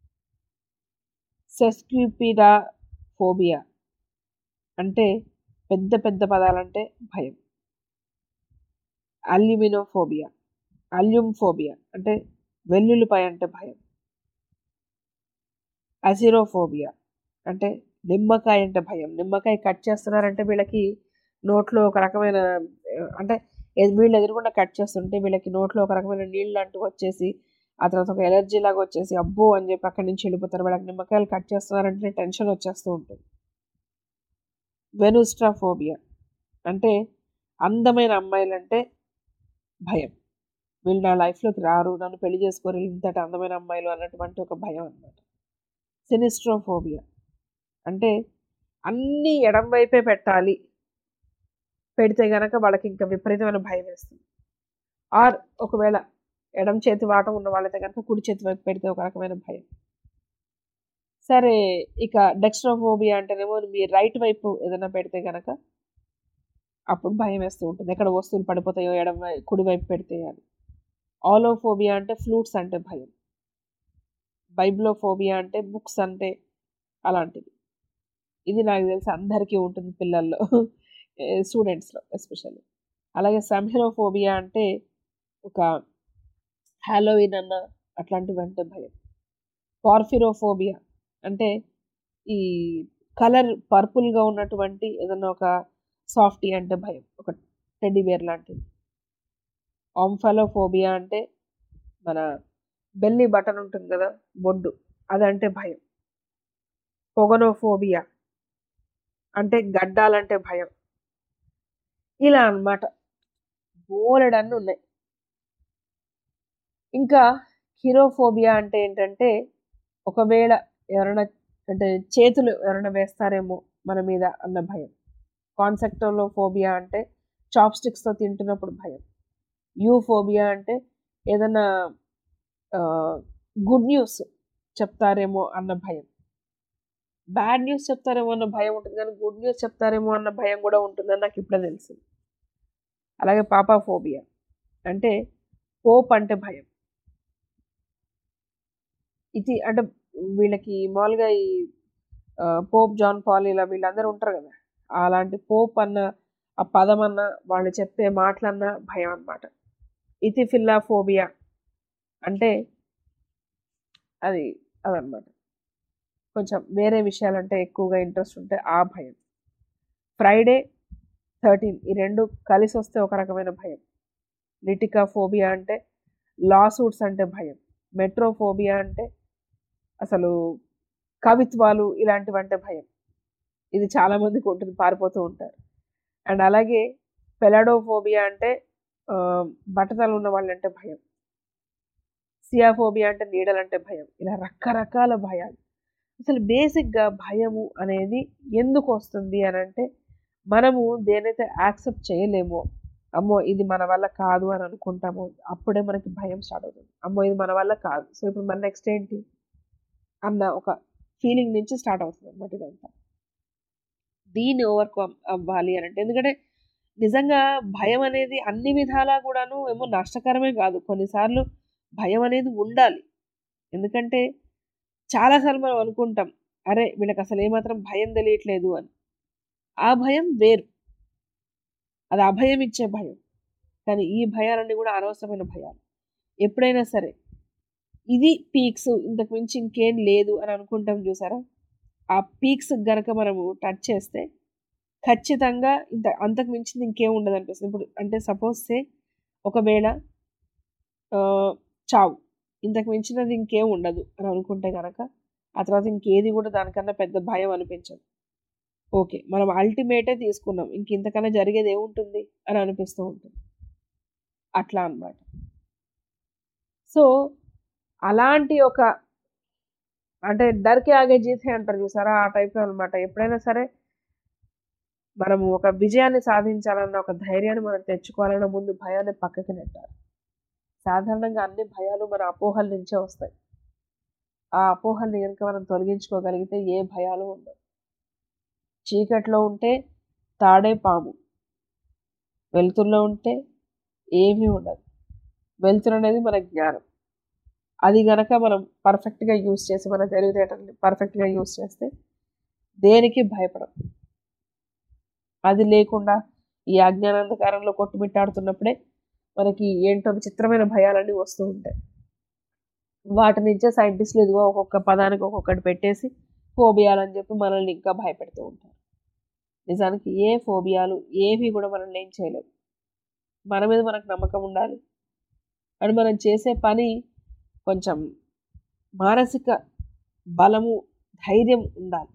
సెస్క్యూపిడా ఫోబియా అంటే పెద్ద పెద్ద పదాలంటే భయం అల్యూమినోఫోబియా అల్యూమ్ ఫోబియా అంటే వెల్లుల్లిపాయ అంటే భయం అసిరోఫోబియా అంటే నిమ్మకాయ అంటే భయం నిమ్మకాయ కట్ చేస్తున్నారంటే వీళ్ళకి నోట్లో ఒక రకమైన ఆ, అంటే ఎ- వీళ్ళు ఎదురుకుండా కట్ చేస్తుంటే వీళ్ళకి నోట్లో ఒక రకమైన నీళ్ళు అంటూ వచ్చేసి ఆ తర్వాత ఒక ఎలర్జీ లాగా వచ్చేసి అబ్బో అని చెప్పి అక్కడి నుంచి వెళ్ళిపోతారు వీళ్ళకి నిమ్మకాయలు కట్ చేస్తున్నారంటే టెన్షన్ వచ్చేస్తూ ఉంటుంది వెనుస్ట్రాఫోబియా అంటే అందమైన అమ్మాయిలంటే భయం వీళ్ళు నా లైఫ్లోకి రారు నన్ను పెళ్లి చేసుకోరు ఇంతటి అందమైన అమ్మాయిలు అన్నటువంటి ఒక భయం అనమాట సినిస్ట్రోఫోబియా అంటే అన్నీ ఎడం వైపే పెట్టాలి పెడితే గనక వాళ్ళకి ఇంకా విపరీతమైన భయం వేస్తుంది ఆర్ ఒకవేళ ఎడం చేతి వాటం ఉన్న వాళ్ళైతే కనుక కుడి చేతి వైపు పెడితే ఒక రకమైన భయం సరే ఇక డెక్స్ట్రోఫోబియా అంటేనేమో మీ రైట్ వైపు ఏదైనా పెడితే గనక అప్పుడు భయం వేస్తూ ఉంటుంది ఎక్కడ వస్తువులు పడిపోతాయో ఎడం వై- కుడి వైపు పెడితే అని ఆలోఫోబియా అంటే ఫ్లూట్స్ అంటే భయం బైబ్లోఫోబియా అంటే బుక్స్ అంటే అలాంటివి ఇది నాకు తెలిసి అందరికీ ఉంటుంది పిల్లల్లో స్టూడెంట్స్లో ఎస్పెషల్లీ అలాగే సంహెరోఫోబియా అంటే ఒక హాలోవిన్ అన్న అట్లాంటివి అంటే భయం పార్ఫిరోఫోబియా అంటే ఈ కలర్ పర్పుల్గా ఉన్నటువంటి ఏదన్నా ఒక సాఫ్టీ అంటే భయం ఒక టెడ్డీ బేర్ లాంటిది ఆంఫాలోఫోబియా అంటే మన బెల్లి బటన్ ఉంటుంది కదా బొడ్డు అదంటే భయం పొగనోఫోబియా అంటే గడ్డాలంటే భయం ఇలా అన్నమాట బోలెడన్ని ఉన్నాయి ఇంకా హిరోఫోబియా అంటే ఏంటంటే ఒకవేళ ఎవరైనా అంటే చేతులు ఎవరైనా వేస్తారేమో మన మీద అన్న భయం కాన్సెప్టోలో ఫోబియా అంటే చాప్ స్టిక్స్తో తింటున్నప్పుడు భయం యూఫోబియా అంటే ఏదైనా గుడ్ న్యూస్ చెప్తారేమో అన్న భయం బ్యాడ్ న్యూస్ చెప్తారేమో అన్న భయం ఉంటుంది కానీ గుడ్ న్యూస్ చెప్తారేమో అన్న భయం కూడా ఉంటుందని నాకు ఇప్పుడే తెలిసింది అలాగే పాపాఫోబియా అంటే పోప్ అంటే భయం ఇది అంటే వీళ్ళకి మామూలుగా ఈ ఆ, పోప్ జాన్ పాల్ ఇలా వీళ్ళందరూ ఉంటారు కదా అలాంటి పోప్ అన్న ఆ పదం అన్న వాళ్ళు చెప్పే మాటలన్న భయం అన్నమాట ఇతిఫిల్లా ఫోబియా అంటే అది అదనమాట కొంచెం వేరే విషయాలంటే ఎక్కువగా ఇంట్రెస్ట్ ఉంటే ఆ భయం ఫ్రైడే థర్టీన్ ఈ రెండు కలిసి వస్తే ఒక రకమైన భయం లిటికా ఫోబియా అంటే లా సూట్స్ అంటే భయం మెట్రోఫోబియా అంటే అసలు కవిత్వాలు ఇలాంటివంటే భయం ఇది చాలామందికి ఉంటుంది పారిపోతూ ఉంటారు అండ్ అలాగే పెలాడోఫోబియా అంటే ఆ, బట్టతలు ఉన్న వాళ్ళంటే భయం సియాఫోబియా అంటే నీడలంటే భయం ఇలా రకరకాల భయాలు అసలు బేసిక్గా భయము అనేది ఎందుకు వస్తుంది అని అంటే మనము దేనైతే యాక్సెప్ట్ చేయలేమో అమ్మో ఇది మన వల్ల కాదు అని అనుకుంటామో అప్పుడే మనకి భయం స్టార్ట్ అవుతుంది అమ్మో ఇది మన వల్ల కాదు సో ఇప్పుడు మన నెక్స్ట్ ఏంటి అన్న ఒక ఫీలింగ్ నుంచి స్టార్ట్ అవుతుంది అనమాట ఇదంతా దీన్ని ఓవర్కమ్ అవ్వాలి అని అంటే ఎందుకంటే నిజంగా భయం అనేది అన్ని విధాలా కూడాను ఏమో నష్టకరమే కాదు కొన్నిసార్లు భయం అనేది ఉండాలి ఎందుకంటే చాలాసార్లు మనం అనుకుంటాం అరే వీళ్ళకి అసలు ఏమాత్రం భయం తెలియట్లేదు అని ఆ భయం వేరు అది అభయం ఇచ్చే భయం కానీ ఈ భయాలన్నీ కూడా అనవసరమైన భయాలు ఎప్పుడైనా సరే ఇది పీక్స్ ఇంతకు మించి ఇంకేం లేదు అని అనుకుంటాం చూసారా ఆ పీక్స్ గనక మనము టచ్ చేస్తే ఖచ్చితంగా ఇంత అంతకు మించింది ఇంకేం ఉండదు అనిపిస్తుంది ఇప్పుడు అంటే సపోజ్ సే ఒకవేళ ఆ, చావు ఇంతకు మించినది ఇంకేం ఉండదు అని అనుకుంటే కనుక ఆ తర్వాత ఇంకేది కూడా దానికన్నా పెద్ద భయం అనిపించదు ఓకే మనం అల్టిమేటే తీసుకున్నాం ఇంక ఇంతకన్నా జరిగేది ఏముంటుంది అని అనిపిస్తూ ఉంటుంది అట్లా అన్నమాట సో అలాంటి ఒక అంటే డర్కే ఆగే జీతే అంటారు చూసారా ఆ టైప్లో అనమాట ఎప్పుడైనా సరే మనము ఒక విజయాన్ని సాధించాలన్న ఒక ధైర్యాన్ని మనం తెచ్చుకోవాలన్న ముందు భయాన్ని పక్కకి నెట్టాలి సాధారణంగా అన్ని భయాలు మన అపోహల నుంచే వస్తాయి ఆ అపోహల్ని కనుక మనం తొలగించుకోగలిగితే ఏ భయాలు ఉండవు చీకట్లో ఉంటే తాడే పాము వెలుతురులో ఉంటే ఏమీ ఉండదు వెలుతురు అనేది మన జ్ఞానం అది గనక మనం పర్ఫెక్ట్గా యూస్ చేసి మన తెలివితేటల్ని పర్ఫెక్ట్గా యూస్ చేస్తే దేనికి భయపడం అది లేకుండా ఈ అజ్ఞానాంధకారంలో కొట్టుమిట్టాడుతున్నప్పుడే మనకి ఏంటో విచిత్రమైన భయాలన్నీ వస్తూ ఉంటాయి వాటి నుంచే సైంటిస్టులు ఇదిగో ఒక్కొక్క పదానికి ఒక్కొక్కటి పెట్టేసి ఫోబియాలు అని చెప్పి మనల్ని ఇంకా భయపెడుతూ ఉంటారు నిజానికి ఏ ఫోబియాలు ఏవి కూడా మనల్ని ఏం చేయలేవు మన మీద మనకు నమ్మకం ఉండాలి అండ్ మనం చేసే పని కొంచెం మానసిక బలము ధైర్యం ఉండాలి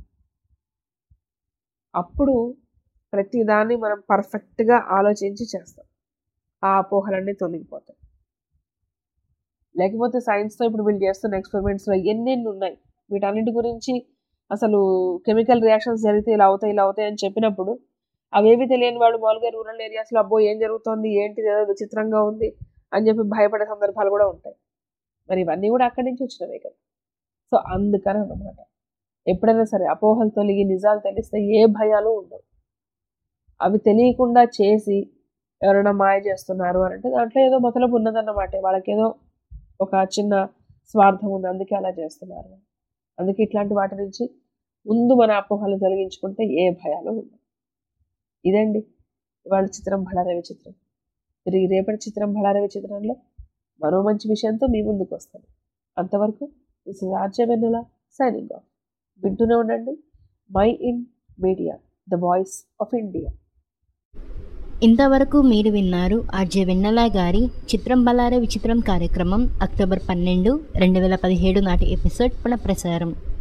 అప్పుడు ప్రతిదాన్ని మనం పర్ఫెక్ట్గా ఆలోచించి చేస్తాం ఆ అపోహలన్నీ తొలగిపోతాయి లేకపోతే సైన్స్తో ఇప్పుడు వీళ్ళు చేస్తున్న ఎక్స్పెరిమెంట్స్లో ఎన్నెన్ని ఉన్నాయి వీటన్నిటి గురించి అసలు కెమికల్ రియాక్షన్స్ జరిగితే ఇలా అవుతాయి ఇలా అవుతాయి అని చెప్పినప్పుడు అవేవి తెలియని వాళ్ళు మామూలుగా రూరల్ ఏరియాస్లో అబ్బో ఏం జరుగుతోంది ఏంటిది ఏదో విచిత్రంగా ఉంది అని చెప్పి భయపడే సందర్భాలు కూడా ఉంటాయి మరి ఇవన్నీ కూడా అక్కడి నుంచి వచ్చినవే కదా సో అందుకని అన్నమాట ఎప్పుడైనా సరే అపోహలు తొలగి నిజాలు తెలిస్తే ఏ భయాలు ఉండవు అవి తెలియకుండా చేసి ఎవరైనా మాయ చేస్తున్నారు అని అంటే దాంట్లో ఏదో మొదలపు ఉన్నదన్నమాట వాళ్ళకేదో ఒక చిన్న స్వార్థం ఉంది అందుకే అలా చేస్తున్నారు అందుకే ఇట్లాంటి వాటి నుంచి ముందు మన అపోహలు తొలగించుకుంటే ఏ భయాలు ఉండవు ఇదండి ఇవాళ చిత్రం భళారే విచిత్రం తిరిగి రేపటి చిత్రం భళారే విచిత్రంలో మరో మంచి విషయంతో మీ ముందుకు వస్తాను అంతవరకు this is RJ Vennela signing off వింటూనే ఉండండి mind media the voice of India ఇంతవరకు మీరు విన్నారు ఆర్జే వెన్నెల గారి చిత్రం బలారే విచిత్రం కార్యక్రమం అక్టోబర్ పన్నెండు రెండు వేల పదిహేడు నాటి ఎపిసోడ్ పునఃప్రసారం